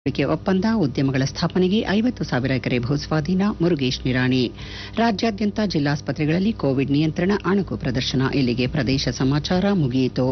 ಹೂಡಿಕೆ ಒಪ್ಪಂದ ಉದ್ಯಮಗಳ ಸ್ಥಾಪನೆಗೆ ಐವತ್ತು ಸಾವಿರ ಎಕರೆ ಭೂಸ್ವಾಧೀನ ಮುರುಗೇಶ್ ನಿರಾಣಿ ರಾಜ್ಯಾದ್ಯಂತ ಜಿಲ್ಲಾಸ್ಪತ್ರೆಗಳಲ್ಲಿ ಕೋವಿಡ್ ನಿಯಂತ್ರಣ ಅಣುಕು ಪ್ರದರ್ಶನ ಇಲ್ಲಿಗೆ ಪ್ರದೇಶ ಸಮಾಚಾರ ಮುಗಿಯಿತು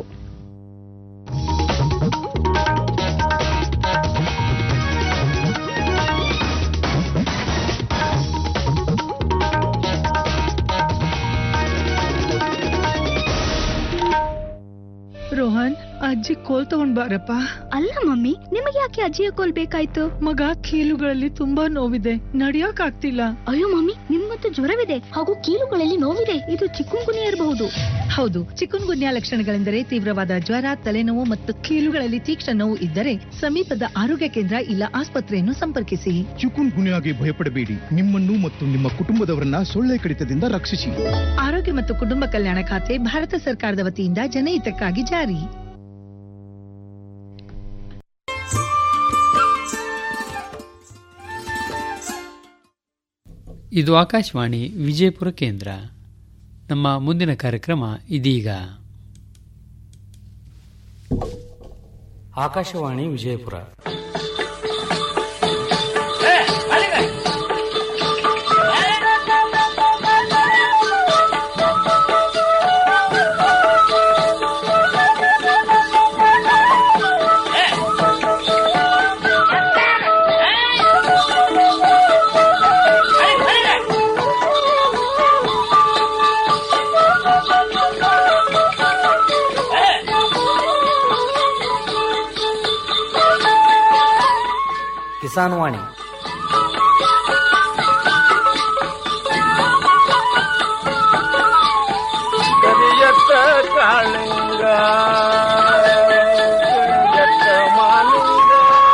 ರೋಹನ್ ಅಜ್ಜಿ ಕೋಲ್ ತಗೊಂಡ್ ಬಾರಪ್ಪ ಅಲ್ಲ ಮಮ್ಮಿ ನಿಮಗೆ ಯಾಕೆ ಅಜ್ಜಿಯ ಕೋಲ್ ಬೇಕಾಯ್ತು ಮಗ ಕೀಲುಗಳಲ್ಲಿ ತುಂಬಾ ನೋವಿದೆ ನಡಿಯಕ್ ಆಗ್ತಿಲ್ಲ ಅಯ್ಯೋ ಮಮ್ಮಿ ನಿಮ್ಮತ್ತು ಜ್ವರವಿದೆ ಹಾಗೂ ಕೀಲುಗಳಲ್ಲಿ ನೋವಿದೆ ಇದು ಚಿಕ್ಕುಂಗುನಿ ಇರಬಹುದು ಹೌದು ಚಿಕನ್ ಗುನ್ಯಾ ಲಕ್ಷಣಗಳೆಂದರೆ ತೀವ್ರವಾದ ಜ್ವರ ತಲೆನೋವು ಮತ್ತು ಕೀಲುಗಳಲ್ಲಿ ತೀಕ್ಷ್ಣ ನೋವು ಇದ್ದರೆ ಸಮೀಪದ ಆರೋಗ್ಯ ಕೇಂದ್ರ ಇಲ್ಲ ಆಸ್ಪತ್ರೆಯನ್ನು ಸಂಪರ್ಕಿಸಿ ಚಿಕುನ್ ಗುನ್ಯಾಗೆ ಭಯಪಡಬೇಡಿ ನಿಮ್ಮನ್ನು ಮತ್ತು ನಿಮ್ಮ ಕುಟುಂಬದವರನ್ನ ಸೊಳ್ಳೆ ಕಡಿತದಿಂದ ರಕ್ಷಿಸಿ ಆರೋಗ್ಯ ಮತ್ತು ಕುಟುಂಬ ಕಲ್ಯಾಣ ಖಾತೆ ಭಾರತ ಸರ್ಕಾರದ ವತಿಯಿಂದ ಜನಹಿತಕ್ಕಾಗಿ ಜಾರಿ ಇದು ಆಕಾಶವಾಣಿ ವಿಜಯಪುರ ಕೇಂದ್ರ ನಮ್ಮ ಮುಂದಿನ ಕಾರ್ಯಕ್ರಮ ಇದೀಗ ಆಕಾಶವಾಣಿ ವಿಜಯಪುರ ಕಿಸಾನ್ ವಾಣಿ ಕರಿಯತ್ತ ಕಾಳಿಂಗ ಕರಿಯತ್ತ ಮಾಲಿಂಗ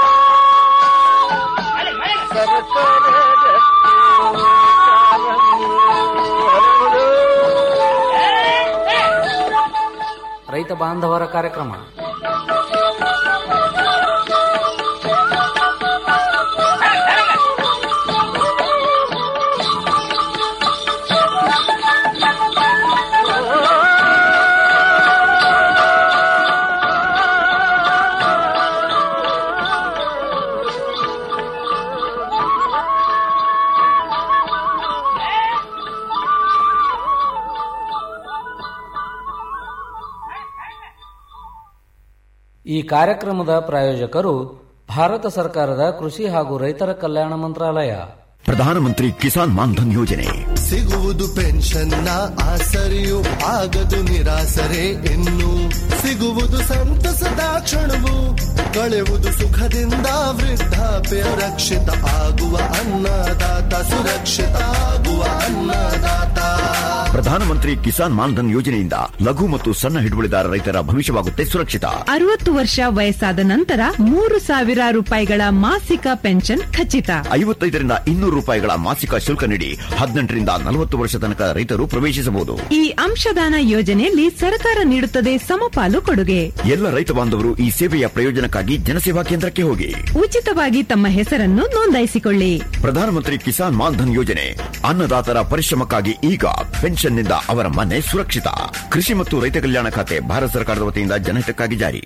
ಸರಸರ ರತ್ನ ಕಾರಂಗಿ ಹರಡು. ರೈತ ಬಾಂಧವರ ಕಾರ್ಯಕ್ರಮ ಈ ಕಾರ್ಯಕ್ರಮದ ಪ್ರಾಯೋಜಕರು ಭಾರತ ಸರ್ಕಾರದ ಕೃಷಿ ಹಾಗೂ ರೈತರ ಕಲ್ಯಾಣ ಮಂತ್ರಾಲಯ ಪ್ರಧಾನಮಂತ್ರಿ ಕಿಸಾನ್ ಮಾನ್ಧನ್ ಯೋಜನೆ ಸಿಗುವುದು ಪೆನ್ಷನ್ನ ಆಸರೆಯು ಆಗದು ನಿರಾಸರೆ ಇನ್ನು ಸಿಗುವುದು ಸಂತಸದ ಕ್ಷಣವು ಕಳೆಯುವುದು ಸುಖದಿಂದ ವೃದ್ಧಾಪ್ಯ ರಕ್ಷಿತ ಆಗುವ ಅನ್ನದಾತ ಸುರಕ್ಷಿತ ಆಗುವ ಅನ್ನದಾತ ಪ್ರಧಾನಮಂತ್ರಿ ಕಿಸಾನ್ ಮಾನ್ಧನ್ ಯೋಜನೆಯಿಂದ ಲಘು ಮತ್ತು ಸಣ್ಣ ಹಿಡುವಳಿದಾರ ರೈತರ ಭವಿಷ್ಯವಾಗುತ್ತೆ ಸುರಕ್ಷಿತ ಅರವತ್ತು ವರ್ಷ ವಯಸ್ಸಾದ ನಂತರ ಮೂರು ಸಾವಿರ ರೂಪಾಯಿಗಳ ಮಾಸಿಕ ಪೆನ್ಷನ್ ಖಚಿತ ಐವತ್ತೈದರಿಂದ ಇನ್ನೂರು ರೂಪಾಯಿಗಳ ಮಾಸಿಕ ಶುಲ್ಕ ನೀಡಿ ಹದಿನೆಂಟರಿಂದ ನಲವತ್ತು ವರ್ಷ ತನಕ ರೈತರು ಪ್ರವೇಶಿಸಬಹುದು ಈ ಅಂಶದಾನ ಯೋಜನೆಯಲ್ಲಿ ಸರ್ಕಾರ ನೀಡುತ್ತದೆ ಸಮಪಾಲು ಕೊಡುಗೆ ಎಲ್ಲ ರೈತ ಬಾಂಧವರು ಈ ಸೇವೆಯ ಪ್ರಯೋಜನಕ್ಕಾಗಿ ಜನಸೇವಾ ಕೇಂದ್ರಕ್ಕೆ ಹೋಗಿ ಉಚಿತವಾಗಿ ತಮ್ಮ ಹೆಸರನ್ನು ನೋಂದಾಯಿಸಿಕೊಳ್ಳಿ ಪ್ರಧಾನಮಂತ್ರಿ ಕಿಸಾನ್ ಮಾನ್ಧನ್ ಯೋಜನೆ ಅನ್ನದಾತರ ಪರಿಶ್ರಮಕ್ಕಾಗಿ ಈಗ ಪೆನ್ಷನ್ನಿಂದ ಅವರ ಮನೆ ಸುರಕ್ಷಿತ ಕೃಷಿ ಮತ್ತು ರೈತ ಕಲ್ಯಾಣ ಖಾತೆ ಭಾರತ ಸರ್ಕಾರದ ವತಿಯಿಂದ ಜನಹಿತಕ್ಕಾಗಿ ಜಾರಿ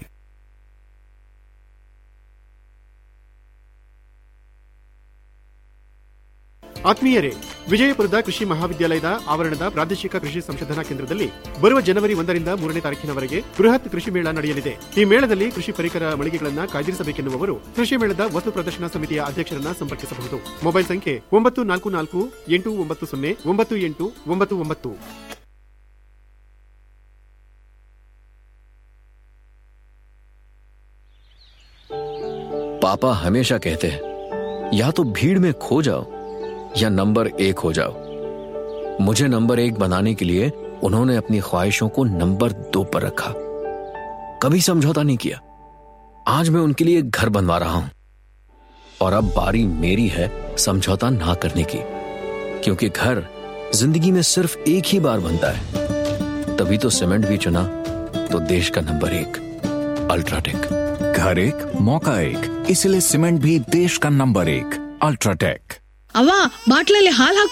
ಆತ್ಮೀಯರೇ ವಿಜಯಪುರದ ಕೃಷಿ ಮಹಾವಿದ್ಯಾಲಯದ ಆವರಣದ ಪ್ರಾದೇಶಿಕ ಕೃಷಿ ಸಂಶೋಧನಾ ಕೇಂದ್ರದಲ್ಲಿ ಬರುವ ಜನವರಿ ಒಂದರಿಂದ ಮೂರನೇ ತಾರೀಕಿನವರೆಗೆ ಬೃಹತ್ ಕೃಷಿ ಮೇಳ ನಡೆಯಲಿದೆ ಈ ಮೇಳದಲ್ಲಿ ಕೃಷಿ ಪರಿಕರ ಮಳಿಗೆಗಳನ್ನ ಕಾಯ್ದಿರಿಸಬೇಕೆನ್ನುವವರು ಕೃಷಿ ಮೇಳದ ವಸ್ತು ಪ್ರದರ್ಶನ ಸಮಿತಿಯ ಅಧ್ಯಕ್ಷರನ್ನ ಸಂಪರ್ಕಿಸಬಹುದು ಮೊಬೈಲ್ ಸಂಖ್ಯೆ ಒಂಬತ್ತು ನಾಲ್ಕು ನಾಲ್ಕು ಎಂಟು ಒಂಬತ್ತು ಸೊನ್ನೆ ಒಂಬತ್ತು ಎಂಟು ಒಂಬತ್ತು ಒಂಬತ್ತು पापा हमेशा कहते हैं या तो भीड़ में खो जाओ या नंबर एक हो जाओ मुझे नंबर एक बनाने के लिए उन्होंने अपनी ख्वाहिशों को नंबर दो पर रखा कभी समझौता नहीं किया आज मैं उनके लिए घर बनवा रहा हूं और अब बारी मेरी है समझौता ना करने की क्योंकि घर जिंदगी में सिर्फ एक ही बार बनता है तभी तो सीमेंट भी चुना तो देश का नंबर एक अल्ट्राटेक घर एक मौका एक इसलिए सीमेंट भी देश का नंबर एक अल्ट्राटेक ಅವ್ವ ಬಾಟ್ಲಲ್ಲಿ ಹಾಲ್ ಹಾಕೊಡು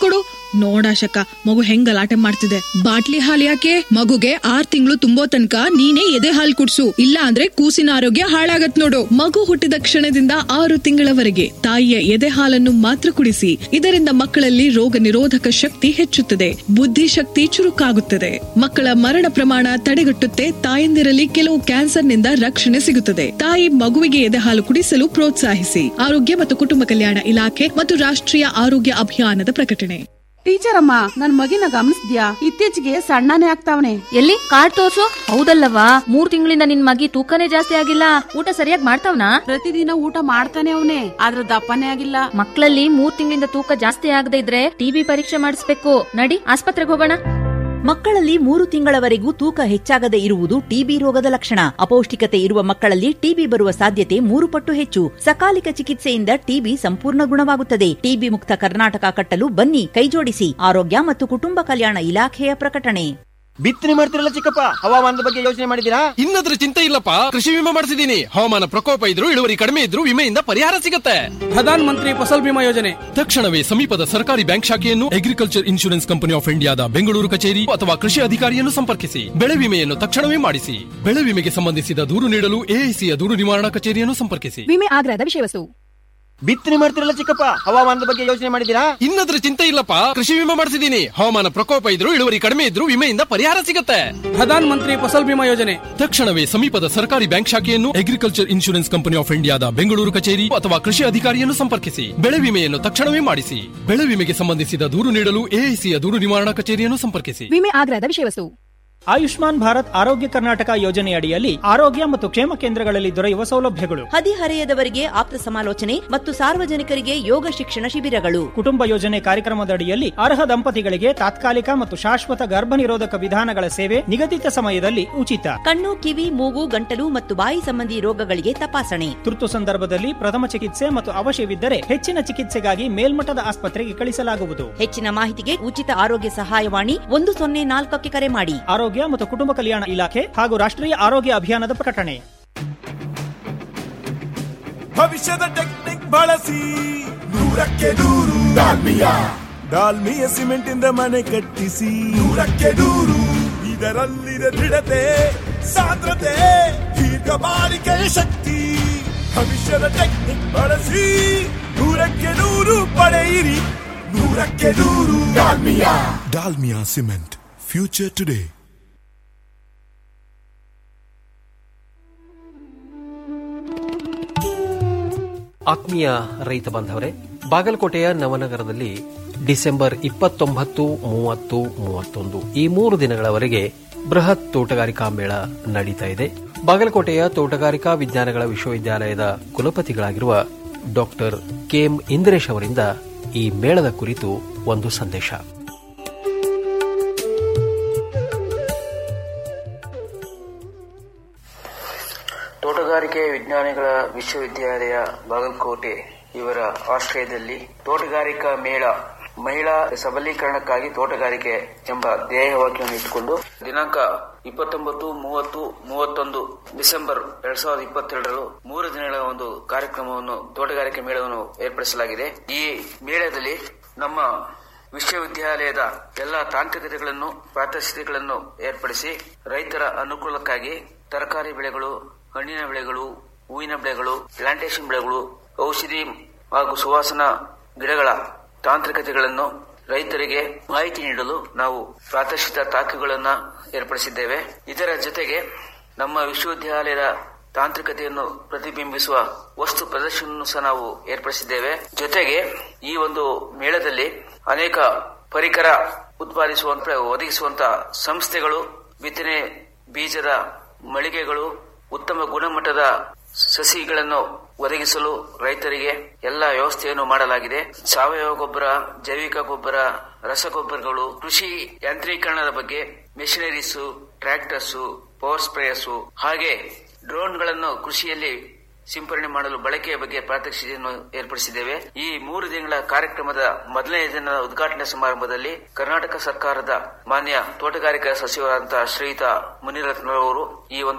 ನೋಡಾಶಕ ಮಗು ಹೆಂಗ್ ಗಲಾಟೆ ಮಾಡ್ತಿದೆ ಬಾಟ್ಲಿ ಹಾಲ್ ಯಾಕೆ ಮಗುಗೆ ಆರ್ ತಿಂಗಳು ತುಂಬೋ ತನಕ ನೀನೇ ಎದೆ ಹಾಲ್ ಕುಡ್ಸು ಇಲ್ಲ ಅಂದ್ರೆ ಕೂಸಿನ ಆರೋಗ್ಯ ಹಾಳಾಗತ್ ನೋಡು ಮಗು ಹುಟ್ಟಿದ ಕ್ಷಣದಿಂದ ಆರು ತಿಂಗಳವರೆಗೆ ತಾಯಿಯ ಎದೆ ಹಾಲನ್ನು ಮಾತ್ರ ಕುಡಿಸಿ ಇದರಿಂದ ಮಕ್ಕಳಲ್ಲಿ ರೋಗ ನಿರೋಧಕ ಶಕ್ತಿ ಹೆಚ್ಚುತ್ತದೆ ಬುದ್ಧಿಶಕ್ತಿ ಚುರುಕಾಗುತ್ತದೆ ಮಕ್ಕಳ ಮರಣ ಪ್ರಮಾಣ ತಡೆಗಟ್ಟುತ್ತೆ ತಾಯಂದಿರಲ್ಲಿ ಕೆಲವು ಕ್ಯಾನ್ಸರ್ನಿಂದ ರಕ್ಷಣೆ ಸಿಗುತ್ತದೆ ತಾಯಿ ಮಗುವಿಗೆ ಎದೆ ಹಾಲು ಕುಡಿಸಲು ಪ್ರೋತ್ಸಾಹಿಸಿ ಆರೋಗ್ಯ ಮತ್ತು ಕುಟುಂಬ ಕಲ್ಯಾಣ ಇಲಾಖೆ ಮತ್ತು ರಾಷ್ಟ್ರೀಯ ಆರೋಗ್ಯ ಅಭಿಯಾನದ ಪ್ರಕಟಣೆ ಟೀಚರ್ ಅಮ್ಮ ನನ್ ಮಗಿನ ಗಮನಿಸ್ದ್ಯಾ ಇತ್ತೀಚೆಗೆ ಸಣ್ಣನೇ ಆಗ್ತಾವನೆ ಎಲ್ಲಿ ಕಾರ್ಡ್ ತೋರ್ಸು ಹೌದಲ್ಲವಾ ಮೂರ್ ತಿಂಗಳಿಂದ ನಿನ್ ಮಗಿ ತೂಕನೇ ಜಾಸ್ತಿ ಆಗಿಲ್ಲ ಊಟ ಸರಿಯಾಗಿ ಮಾಡ್ತಾವ್ನಾ ಪ್ರತಿದಿನ ಊಟ ಮಾಡ್ತಾನೆ ಅವನೇ ಆದ್ರ ದಪ್ಪನೇ ಆಗಿಲ್ಲ ಮಕ್ಕಳಲ್ಲಿ ಮೂರ್ ತಿಂಗಳಿಂದ ತೂಕ ಜಾಸ್ತಿ ಆಗದೆ ಇದ್ರೆ ಟಿಬಿ ಪರೀಕ್ಷೆ ಮಾಡಿಸ್ಬೇಕು ನಡಿ ಆಸ್ಪತ್ರೆಗೆ ಹೋಗೋಣ ಮಕ್ಕಳಲ್ಲಿ ಮೂರು ತಿಂಗಳವರೆಗೂ ತೂಕ ಹೆಚ್ಚಾಗದೆ ಇರುವುದು ಟಿಬಿ ರೋಗದ ಲಕ್ಷಣ ಅಪೌಷ್ಟಿಕತೆ ಇರುವ ಮಕ್ಕಳಲ್ಲಿ ಟಿಬಿ ಬರುವ ಸಾಧ್ಯತೆ ಮೂರು ಪಟ್ಟು ಹೆಚ್ಚು ಸಕಾಲಿಕ ಚಿಕಿತ್ಸೆಯಿಂದ ಟಿಬಿ ಸಂಪೂರ್ಣ ಗುಣವಾಗುತ್ತದೆ ಟಿಬಿ ಮುಕ್ತ ಕರ್ನಾಟಕ ಕಟ್ಟಲು ಬನ್ನಿ ಕೈಜೋಡಿಸಿ ಆರೋಗ್ಯ ಮತ್ತು ಕುಟುಂಬ ಕಲ್ಯಾಣ ಇಲಾಖೆಯ ಪ್ರಕಟಣೆ ಬಿತ್ತನೆ ಮಾಡ್ತಿರಲ್ಲ ಚಿಕ್ಕಪ್ಪ ಹವಾಮಾನದ ಬಗ್ಗೆ ಯೋಚನೆ ಮಾಡಿದೀರಾ ಇನ್ನದ್ರ ಚಿಂತೆ ಇಲ್ಲಪ್ಪ ಕೃಷಿ ವಿಮೆ ಮಾಡಿಸಿದೀನಿ ಹವಾಮಾನ ಪ್ರಕೋಪ ಇದ್ರು ಇಳುವರಿ ಕಡಿಮೆ ಇದ್ರು ವಿಮೆಯಿಂದ ಪರಿಹಾರ ಸಿಗುತ್ತೆ ಪ್ರಧಾನ ಮಂತ್ರಿ ಫಸಲ್ ಬಿಮಾ ಯೋಜನೆ ತಕ್ಷಣವೇ ಸಮೀಪದ ಸರ್ಕಾರಿ ಬ್ಯಾಂಕ್ ಶಾಖೆಯನ್ನು ಅಗ್ರಿಕಲ್ಚರ್ ಇನ್ಶೂರೆನ್ಸ್ ಕಂಪನಿ ಆಫ್ ಇಂಡಿಯಾದ ಬೆಂಗಳೂರು ಕಚೇರಿ ಅಥವಾ ಕೃಷಿ ಅಧಿಕಾರಿಯನ್ನು ಸಂಪರ್ಕಿಸಿ ಬೆಳೆ ವಿಮೆಯನ್ನು ತಕ್ಷಣವೇ ಮಾಡಿಸಿ ಬೆಳೆ ವಿಮೆಗೆ ಸಂಬಂಧಿಸಿದ ದೂರು ನೀಡಲು ಎಐಸಿಯ ದೂರು ನಿವಾರಣಾ ಕಚೇರಿಯನ್ನು ಸಂಪರ್ಕಿಸಿ ವಿಮೆ ಆಗ್ರಹದ ವಿಷಯವಸ್ತು ಬಿತ್ತನೆ ಮಾಡ್ತಿರಲ್ಲ ಚಿಕ್ಕಪ್ಪ ಹವಾಮಾನದ ಬಗ್ಗೆ ಯೋಚನೆ ಮಾಡಿದೀರಾ ಇನ್ನದ್ರ ಚಿಂತೆ ಇಲ್ಲಪ್ಪ ಕೃಷಿ ವಿಮೆ ಮಾಡಿಸಿದೀನಿ ಹವಾಮಾನ ಪ್ರಕೋಪ ಇದ್ರು ಇಳುವರಿ ಕಡಿಮೆ ಇದ್ರು ವಿಮೆಯಿಂದ ಪರಿಹಾರ ಸಿಗುತ್ತೆ ಪ್ರಧಾನ ಮಂತ್ರಿ ಫಸಲ್ ಬಿಮಾ ಯೋಜನೆ ತಕ್ಷಣವೇ ಸಮೀಪದ ಸರ್ಕಾರಿ ಬ್ಯಾಂಕ್ ಶಾಖೆಯನ್ನು ಅಗ್ರಿಕಲ್ಚರ್ ಇನ್ಶೂರೆನ್ಸ್ ಕಂಪನಿ ಆಫ್ ಇಂಡಿಯಾದ ಬೆಂಗಳೂರು ಕಚೇರಿ ಅಥವಾ ಕೃಷಿ ಅಧಿಕಾರಿಯನ್ನು ಸಂಪರ್ಕಿಸಿ ಬೆಳೆ ವಿಮೆಯನ್ನು ತಕ್ಷಣವೇ ಮಾಡಿಸಿ ಬೆಳೆ ವಿಮೆಗೆ ಸಂಬಂಧಿಸಿದ ದೂರು ನೀಡಲು ಎಐಸಿಯ ದೂರು ನಿವಾರಣಾ ಕಚೇರಿಯನ್ನು ಸಂಪರ್ಕಿಸಿ ವಿಮೆ ಆಗ್ರಹದ ವಿಷಯವಸ್ತು ಆಯುಷ್ಮಾನ್ ಭಾರತ್ ಆರೋಗ್ಯ ಕರ್ನಾಟಕ ಯೋಜನೆಯಡಿಯಲ್ಲಿ ಆರೋಗ್ಯ ಮತ್ತು ಕ್ಷೇಮ ಕೇಂದ್ರಗಳಲ್ಲಿ ದೊರೆಯುವ ಸೌಲಭ್ಯಗಳು ಹದಿಹರೆಯದವರಿಗೆ ಆಪ್ತ ಸಮಾಲೋಚನೆ ಮತ್ತು ಸಾರ್ವಜನಿಕರಿಗೆ ಯೋಗ ಶಿಕ್ಷಣ ಶಿಬಿರಗಳು ಕುಟುಂಬ ಯೋಜನೆ ಕಾರ್ಯಕ್ರಮದಡಿಯಲ್ಲಿ ಅರ್ಹ ದಂಪತಿಗಳಿಗೆ ತಾತ್ಕಾಲಿಕ ಮತ್ತು ಶಾಶ್ವತ ಗರ್ಭ ನಿರೋಧಕ ವಿಧಾನಗಳ ಸೇವೆ ನಿಗದಿತ ಸಮಯದಲ್ಲಿ ಉಚಿತ ಕಣ್ಣು ಕಿವಿ ಮೂಗು ಗಂಟಲು ಮತ್ತು ಬಾಯಿ ಸಂಬಂಧಿ ರೋಗಗಳಿಗೆ ತಪಾಸಣೆ ತುರ್ತು ಸಂದರ್ಭದಲ್ಲಿ ಪ್ರಥಮ ಚಿಕಿತ್ಸೆ ಮತ್ತು ಅವಶ್ಯವಿದ್ದರೆ ಹೆಚ್ಚಿನ ಚಿಕಿತ್ಸೆಗಾಗಿ ಮೇಲ್ಮಟ್ಟದ ಆಸ್ಪತ್ರೆಗೆ ಕಳಿಸಲಾಗುವುದು ಹೆಚ್ಚಿನ ಮಾಹಿತಿಗೆ ಉಚಿತ ಆರೋಗ್ಯ ಸಹಾಯವಾಣಿ ಒಂದು ಸೊನ್ನೆ ನಾಲ್ಕಕ್ಕೆ ಕರೆ ಮಾಡಿ ಆರೋಗ್ಯ ಮತ್ತು ಕುಟುಂಬ ಕಲ್ಯಾಣ ಇಲಾಖೆ ಹಾಗೂ ರಾಷ್ಟ್ರೀಯ ಆರೋಗ್ಯ ಅಭಿಯಾನದ ಪ್ರಕಟಣೆ ಭವಿಷ್ಯದ ಟೆಕ್ನಿಕ್ ಬಳಸಿ ನೂರಕ್ಕೆ ನೂರು ಡಾಲ್ಮಿಯ ಡಾಲ್ಮಿಯ ಸಿಮೆಂಟ್ ಇಂದ ಮನೆ ಕಟ್ಟಿಸಿ ನೂರಕ್ಕೆ ನೂರು ಇದರಲ್ಲಿದೆ ದೃಢತೆ ಸಾಂದ್ರತೆ ದೀರ್ಘ ಬಾಳಿಕೆಯ ಶಕ್ತಿ ಭವಿಷ್ಯದ ಟೆಕ್ನಿಕ್ ಬಳಸಿ ನೂರಕ್ಕೆ ನೂರು ಪಡೆಯಿರಿ ನೂರಕ್ಕೆ ನೂರು Dalmia Dalmia cement future today ಆತ್ಮೀಯ ರೈತ ಬಾಂಧವರೇ ಬಾಗಲಕೋಟೆಯ ನವನಗರದಲ್ಲಿ ಡಿಸೆಂಬರ್ ಇಪ್ಪತ್ತೊಂಬತ್ತು ಮೂವತ್ತು ಮೂವತ್ತೊಂದು ಈ ಮೂರು ದಿನಗಳವರೆಗೆ ಬೃಹತ್ ತೋಟಗಾರಿಕಾ ಮೇಳ ನಡೀತಾ ಇದೆ ಬಾಗಲಕೋಟೆಯ ತೋಟಗಾರಿಕಾ ವಿಜ್ಞಾನಗಳ ವಿಶ್ವವಿದ್ಯಾಲಯದ ಕುಲಪತಿಗಳಾಗಿರುವ ಡಾಕ್ಟರ್ ಕೆಎಂ ಇಂದ್ರೇಶ್ ಅವರಿಂದ ಈ ಮೇಳದ ಕುರಿತು ಒಂದು ಸಂದೇಶ ತೋಟಗಾರಿಕೆ ವಿಜ್ಞಾನಿಗಳ ವಿಶ್ವವಿದ್ಯಾಲಯ ಬಾಗಲಕೋಟೆ ಇವರ ಆಶ್ರಯದಲ್ಲಿ ತೋಟಗಾರಿಕಾ ಮೇಳ ಮಹಿಳಾ ಸಬಲೀಕರಣಕ್ಕಾಗಿ ತೋಟಗಾರಿಕೆ ಎಂಬ ಧ್ಯೇಯವಾಕ್ಯವನ್ನು ಇಟ್ಟುಕೊಂಡು ದಿನಾಂಕ ಇಪ್ಪತ್ತೊಂಬತ್ತು ಮೂವತ್ತು ಮೂವತ್ತೊಂದು ಡಿಸೆಂಬರ್ ಎರಡ್ ಸಾವಿರದ ಇಪ್ಪತ್ತೆರಡರು ಮೂರು ದಿನಗಳ ಒಂದು ಕಾರ್ಯಕ್ರಮವನ್ನು ತೋಟಗಾರಿಕೆ ಮೇಳವನ್ನು ಏರ್ಪಡಿಸಲಾಗಿದೆ ಈ ಮೇಳದಲ್ಲಿ ನಮ್ಮ ವಿಶ್ವವಿದ್ಯಾಲಯದ ಎಲ್ಲ ತಾಂತ್ರಿಕತೆಗಳನ್ನು ಪ್ರಾತ್ಯಕ್ಷಿತೆಗಳನ್ನು ಏರ್ಪಡಿಸಿ ರೈತರ ಅನುಕೂಲಕ್ಕಾಗಿ ತರಕಾರಿ ಬೆಳೆಗಳು ಹಣ್ಣಿನ ಬೆಳೆಗಳು ಹೂವಿನ ಬೆಳೆಗಳು ಪ್ಲಾಂಟೇಶನ್ ಬೆಳೆಗಳು ಔಷಧಿ ಹಾಗೂ ಸುವಾಸನ ಗಿಡಗಳ ತಾಂತ್ರಿಕತೆಗಳನ್ನು ರೈತರಿಗೆ ಮಾಹಿತಿ ನೀಡಲು ನಾವು ಪ್ರಾತ್ಯಕ್ಷಿತ ತಾಕುಗಳನ್ನು ಏರ್ಪಡಿಸಿದ್ದೇವೆ ಇದರ ಜೊತೆಗೆ ನಮ್ಮ ವಿಶ್ವವಿದ್ಯಾಲಯದ ತಾಂತ್ರಿಕತೆಯನ್ನು ಪ್ರತಿಬಿಂಬಿಸುವ ವಸ್ತು ಪ್ರದರ್ಶನವನ್ನು ಸಹ ನಾವು ಏರ್ಪಡಿಸಿದ್ದೇವೆ ಜೊತೆಗೆ ಈ ಒಂದು ಮೇಳದಲ್ಲಿ ಅನೇಕ ಪರಿಕರ ಉತ್ಪಾದಿಸುವಂತ ಒದಗಿಸುವಂತ ಸಂಸ್ಥೆಗಳು ಬಿತ್ತನೆ ಬೀಜದ ಮಳಿಗೆಗಳು ಉತ್ತಮ ಗುಣಮಟ್ಟದ ಸಸಿಗಳನ್ನು ಒದಗಿಸಲು ರೈತರಿಗೆ ಎಲ್ಲ ವ್ಯವಸ್ಥೆಯನ್ನು ಮಾಡಲಾಗಿದೆ ಸಾವಯವ ಗೊಬ್ಬರ ಜೈವಿಕ ಗೊಬ್ಬರ ರಸಗೊಬ್ಬರಗಳು ಕೃಷಿ ಯಾಂತ್ರೀಕರಣದ ಬಗ್ಗೆ ಮೆಷಿನರೀಸು ಟ್ರ್ಯಾಕ್ಟರ್ಸು ಪವರ್ ಸ್ಪ್ರೇಯರ್ಸು ಹಾಗೆ ಡ್ರೋನ್ಗಳನ್ನು ಕೃಷಿಯಲ್ಲಿ ಸಿಂಪರಣೆ ಮಾಡಲು ಬಳಕೆಯ ಬಗ್ಗೆ ಪ್ರಾತ್ಯಕ್ಷಿತೆಯನ್ನು ಏರ್ಪಡಿಸಿದ್ದೇವೆ ಈ ಮೂರು ದಿನಗಳ ಕಾರ್ಯಕ್ರಮದ ಮೊದಲನೇ ದಿನದ ಉದ್ಘಾಟನೆ ಸಮಾರಂಭದಲ್ಲಿ ಕರ್ನಾಟಕ ಸರ್ಕಾರದ ಮಾನ್ಯ ತೋಟಗಾರಿಕಾ ಸಚಿವರಾದಂತಹ ಶ್ರೀಯುತ ಮುನಿರತ್ನರವರು ಈ ಒಂದು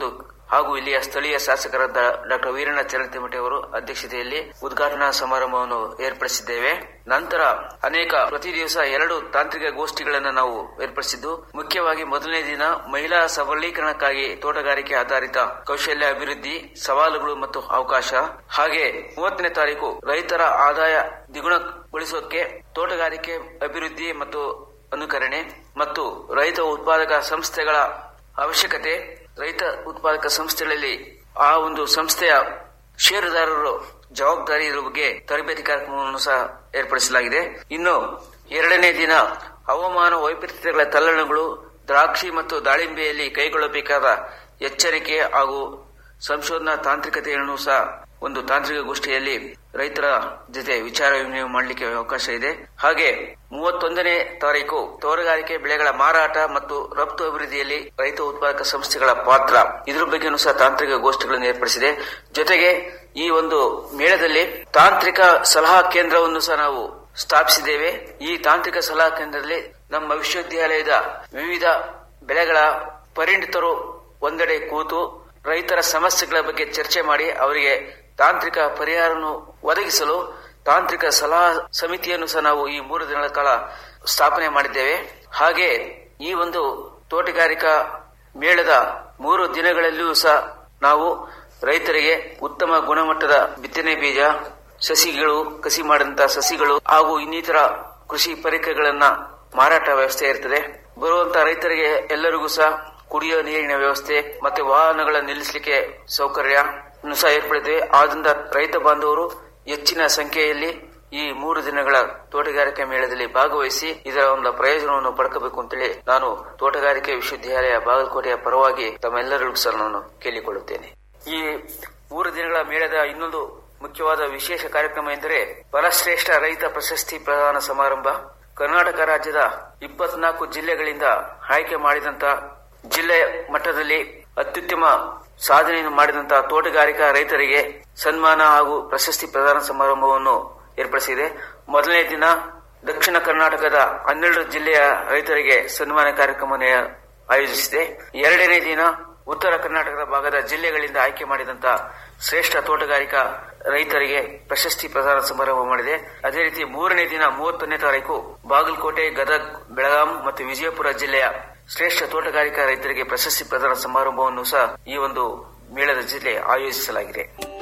ಹಾಗೂ ಇಲ್ಲಿಯ ಸ್ಥಳೀಯ ಶಾಸಕರಾದ ಡಾಕ್ಟರ್ ವೀರಣ್ಣ ಚಲತಿಮಠಿ ಅವರು ಅಧ್ಯಕ್ಷತೆಯಲ್ಲಿ ಉದ್ಘಾಟನಾ ಸಮಾರಂಭವನ್ನು ಏರ್ಪಡಿಸಿದ್ದೇವೆ ನಂತರ ಅನೇಕ ಪ್ರತಿ ದಿವಸ ಎರಡು ತಾಂತ್ರಿಕ ಗೋಷ್ಠಿಗಳನ್ನು ನಾವು ಏರ್ಪಡಿಸಿದ್ದು ಮುಖ್ಯವಾಗಿ ಮೊದಲನೇ ದಿನ ಮಹಿಳಾ ಸಬಲೀಕರಣಕ್ಕಾಗಿ ತೋಟಗಾರಿಕೆ ಆಧಾರಿತ ಕೌಶಲ್ಯ ಅಭಿವೃದ್ಧಿ ಸವಾಲುಗಳು ಮತ್ತು ಅವಕಾಶ ಹಾಗೆ ಮೂವತ್ತನೇ ತಾರೀಕು ರೈತರ ಆದಾಯ ದ್ವಿಗುಣಗೊಳಿಸೋಕೆ ತೋಟಗಾರಿಕೆ ಅಭಿವೃದ್ಧಿ ಮತ್ತು ಅನುಕರಣೆ ಮತ್ತು ರೈತ ಉತ್ಪಾದಕ ಸಂಸ್ಥೆಗಳ ಅವಶ್ಯಕತೆ ರೈತ ಉತ್ಪಾದಕ ಸಂಸ್ಥೆಗಳಲ್ಲಿ ಆ ಒಂದು ಸಂಸ್ಥೆಯ ಷೇರುದಾರರು ಜವಾಬ್ದಾರಿ ಇರುವ ಬಗ್ಗೆ ತರಬೇತಿ ಕಾರ್ಯಕ್ರಮವನ್ನು ಸಹ ಏರ್ಪಡಿಸಲಾಗಿದೆ ಇನ್ನು ಎರಡನೇ ದಿನ ಹವಾಮಾನ ವೈಪರೀತ್ಯಗಳ ತಲ್ಲಣಗಳು ದ್ರಾಕ್ಷಿ ಮತ್ತು ದಾಳಿಂಬೆಯಲ್ಲಿ ಕೈಗೊಳ್ಳಬೇಕಾದ ಎಚ್ಚರಿಕೆ ಹಾಗೂ ಸಂಶೋಧನಾ ತಾಂತ್ರಿಕತೆಯನ್ನು ಸಹ ಒಂದು ತಾಂತ್ರಿಕ ಗೋಷ್ಠಿಯಲ್ಲಿ ರೈತರ ಜೊತೆ ವಿಚಾರ ವಿನಿಮಯ ಮಾಡಲಿಕ್ಕೆ ಅವಕಾಶ ಇದೆ ಹಾಗೆ ಮೂವತ್ತೊಂದನೇ ತಾರೀಕು ತೋಟಗಾರಿಕೆ ಬೆಳೆಗಳ ಮಾರಾಟ ಮತ್ತು ರಫ್ತು ಅಭಿವೃದ್ಧಿಯಲ್ಲಿ ರೈತ ಉತ್ಪಾದಕ ಸಂಸ್ಥೆಗಳ ಪಾತ್ರ ಇದ್ರ ಬಗ್ಗೆನೂ ಸಹ ತಾಂತ್ರಿಕ ಗೋಷ್ಠಿಗಳನ್ನು ಏರ್ಪಡಿಸಿದೆ ಜೊತೆಗೆ ಈ ಒಂದು ಮೇಳದಲ್ಲಿ ತಾಂತ್ರಿಕ ಸಲಹಾ ಕೇಂದ್ರವನ್ನು ಸಹ ನಾವು ಸ್ಥಾಪಿಸಿದ್ದೇವೆ ಈ ತಾಂತ್ರಿಕ ಸಲಹಾ ಕೇಂದ್ರದಲ್ಲಿ ನಮ್ಮ ವಿಶ್ವವಿದ್ಯಾಲಯದ ವಿವಿಧ ಬೆಳೆಗಳ ಪರಿಣಿತರು ಒಂದೆಡೆ ಕೂತು ರೈತರ ಸಮಸ್ಯೆಗಳ ಬಗ್ಗೆ ಚರ್ಚೆ ಮಾಡಿ ಅವರಿಗೆ ತಾಂತ್ರಿಕ ಪರಿಹಾರವನ್ನು ಒದಗಿಸಲು ತಾಂತ್ರಿಕ ಸಲಹಾ ಸಮಿತಿಯನ್ನು ಸಹ ನಾವು ಈ ಮೂರು ದಿನಗಳ ಕಾಲ ಸ್ಥಾಪನೆ ಮಾಡಿದ್ದೇವೆ ಹಾಗೆ ಈ ಒಂದು ತೋಟಗಾರಿಕಾ ಮೇಳದ ಮೂರು ದಿನಗಳಲ್ಲಿಯೂ ಸಹ ನಾವು ರೈತರಿಗೆ ಉತ್ತಮ ಗುಣಮಟ್ಟದ ಬಿತ್ತನೆ ಬೀಜ ಸಸಿಗಳು ಕಸಿ ಮಾಡಿದಂತಹ ಸಸಿಗಳು ಹಾಗೂ ಇನ್ನಿತರ ಕೃಷಿ ಪರಿಕರಗಳನ್ನ ಮಾರಾಟ ವ್ಯವಸ್ಥೆ ಇರ್ತದೆ ಬರುವಂತಹ ರೈತರಿಗೆ ಎಲ್ಲರಿಗೂ ಸಹ ಕುಡಿಯುವ ನೀರಿನ ವ್ಯವಸ್ಥೆ ಮತ್ತೆ ವಾಹನಗಳ ನಿಲ್ಲಿಸಲಿಕ್ಕೆ ಸೌಕರ್ಯ ಸಹ ಏರ್ಪಡಿದ್ದೇವೆ ಆದ್ರಿಂದ ರೈತ ಬಾಂಧವರು ಹೆಚ್ಚಿನ ಸಂಖ್ಯೆಯಲ್ಲಿ ಈ ಮೂರು ದಿನಗಳ ತೋಟಗಾರಿಕೆ ಮೇಳದಲ್ಲಿ ಭಾಗವಹಿಸಿ ಇದರ ಒಂದು ಪ್ರಯೋಜನವನ್ನು ಪಡ್ಕೋಬೇಕು ಅಂತೇಳಿ ನಾನು ತೋಟಗಾರಿಕೆ ವಿಶ್ವವಿದ್ಯಾಲಯ ಬಾಗಲಕೋಟೆಯ ಪರವಾಗಿ ತಮ್ಮೆಲ್ಲರಿಗೂ ಸಹ ನಾನು ಕೇಳಿಕೊಳ್ಳುತ್ತೇನೆ ಈ ಮೂರು ದಿನಗಳ ಮೇಳದ ಇನ್ನೊಂದು ಮುಖ್ಯವಾದ ವಿಶೇಷ ಕಾರ್ಯಕ್ರಮ ಎಂದರೆ ಫಲಶ್ರೇಷ್ಠ ರೈತ ಪ್ರಶಸ್ತಿ ಪ್ರದಾನ ಸಮಾರಂಭ ಕರ್ನಾಟಕ ರಾಜ್ಯದ ಇಪ್ಪತ್ನಾಲ್ಕು ಜಿಲ್ಲೆಗಳಿಂದ ಆಯ್ಕೆ ಮಾಡಿದಂತ ಜಿಲ್ಲೆ ಮಟ್ಟದಲ್ಲಿ ಅತ್ಯುತ್ತಮ ಸಾಧನೆಯನ್ನು ಮಾಡಿದಂತಹ ತೋಟಗಾರಿಕಾ ರೈತರಿಗೆ ಸನ್ಮಾನ ಹಾಗೂ ಪ್ರಶಸ್ತಿ ಪ್ರದಾನ ಸಮಾರಂಭವನ್ನು ಏರ್ಪಡಿಸಿದೆ ಮೊದಲನೇ ದಿನ ದಕ್ಷಿಣ ಕರ್ನಾಟಕದ ಹನ್ನೆರಡು ಜಿಲ್ಲೆಯ ರೈತರಿಗೆ ಸನ್ಮಾನ ಕಾರ್ಯಕ್ರಮವನ್ನು ಆಯೋಜಿಸಿದೆ ಎರಡನೇ ದಿನ ಉತ್ತರ ಕರ್ನಾಟಕದ ಭಾಗದ ಜಿಲ್ಲೆಗಳಿಂದ ಆಯ್ಕೆ ಮಾಡಿದಂತಹ ಶ್ರೇಷ್ಠ ತೋಟಗಾರಿಕಾ ರೈತರಿಗೆ ಪ್ರಶಸ್ತಿ ಪ್ರದಾನ ಸಮಾರಂಭ ಮಾಡಿದೆ ಅದೇ ರೀತಿ ಮೂರನೇ ದಿನ ಮೂವತ್ತೊಂದನೇ ತಾರೀಕು ಬಾಗಲಕೋಟೆ ಗದಗ್ ಬೆಳಗಾಂ ಮತ್ತು ವಿಜಯಪುರ ಜಿಲ್ಲೆಯ ಶ್ರೇಷ್ಠ ತೋಟಗಾರಿಕಾ ರೈತರಿಗೆ ಪ್ರಶಸ್ತಿ ಪ್ರದಾನ ಸಮಾರಂಭವನ್ನು ಸಹ ಈ ಒಂದು ಮೇಳದ ಜಿಲ್ಲೆ ಆಯೋಜಿಸಲಾಗಿದೆ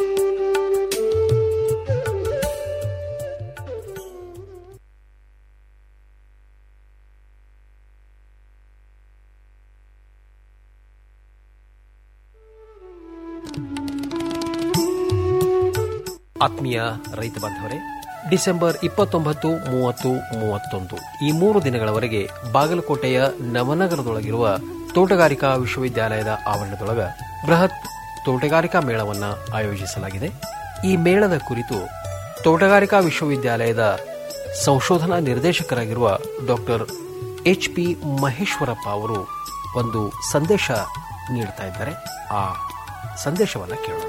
ಆತ್ಮೀಯ ರೈತ ಬಾಂಧವರೇ ಡಿಸೆಂಬರ್ ಇಪ್ಪತ್ತೊಂಬತ್ತು ಮೂವತ್ತು ಮೂವತ್ತೊಂದು ಈ ಮೂರು ದಿನಗಳವರೆಗೆ ಬಾಗಲಕೋಟೆಯ ನವನಗರದೊಳಗಿರುವ ತೋಟಗಾರಿಕಾ ವಿಶ್ವವಿದ್ಯಾಲಯದ ಆವರಣದೊಳಗ ಬೃಹತ್ ತೋಟಗಾರಿಕಾ ಮೇಳವನ್ನು ಆಯೋಜಿಸಲಾಗಿದೆ ಈ ಮೇಳದ ಕುರಿತು ತೋಟಗಾರಿಕಾ ವಿಶ್ವವಿದ್ಯಾಲಯದ ಸಂಶೋಧನಾ ನಿರ್ದೇಶಕರಾಗಿರುವ ಡಾಕ್ಟರ್ ಎಚ್ ಪಿ ಮಹೇಶ್ವರಪ್ಪ ಅವರು ಒಂದು ಸಂದೇಶ ನೀಡ್ತಾ ಇದ್ದಾರೆ ಆ ಸಂದೇಶವನ್ನು ಕೇಳೋಣ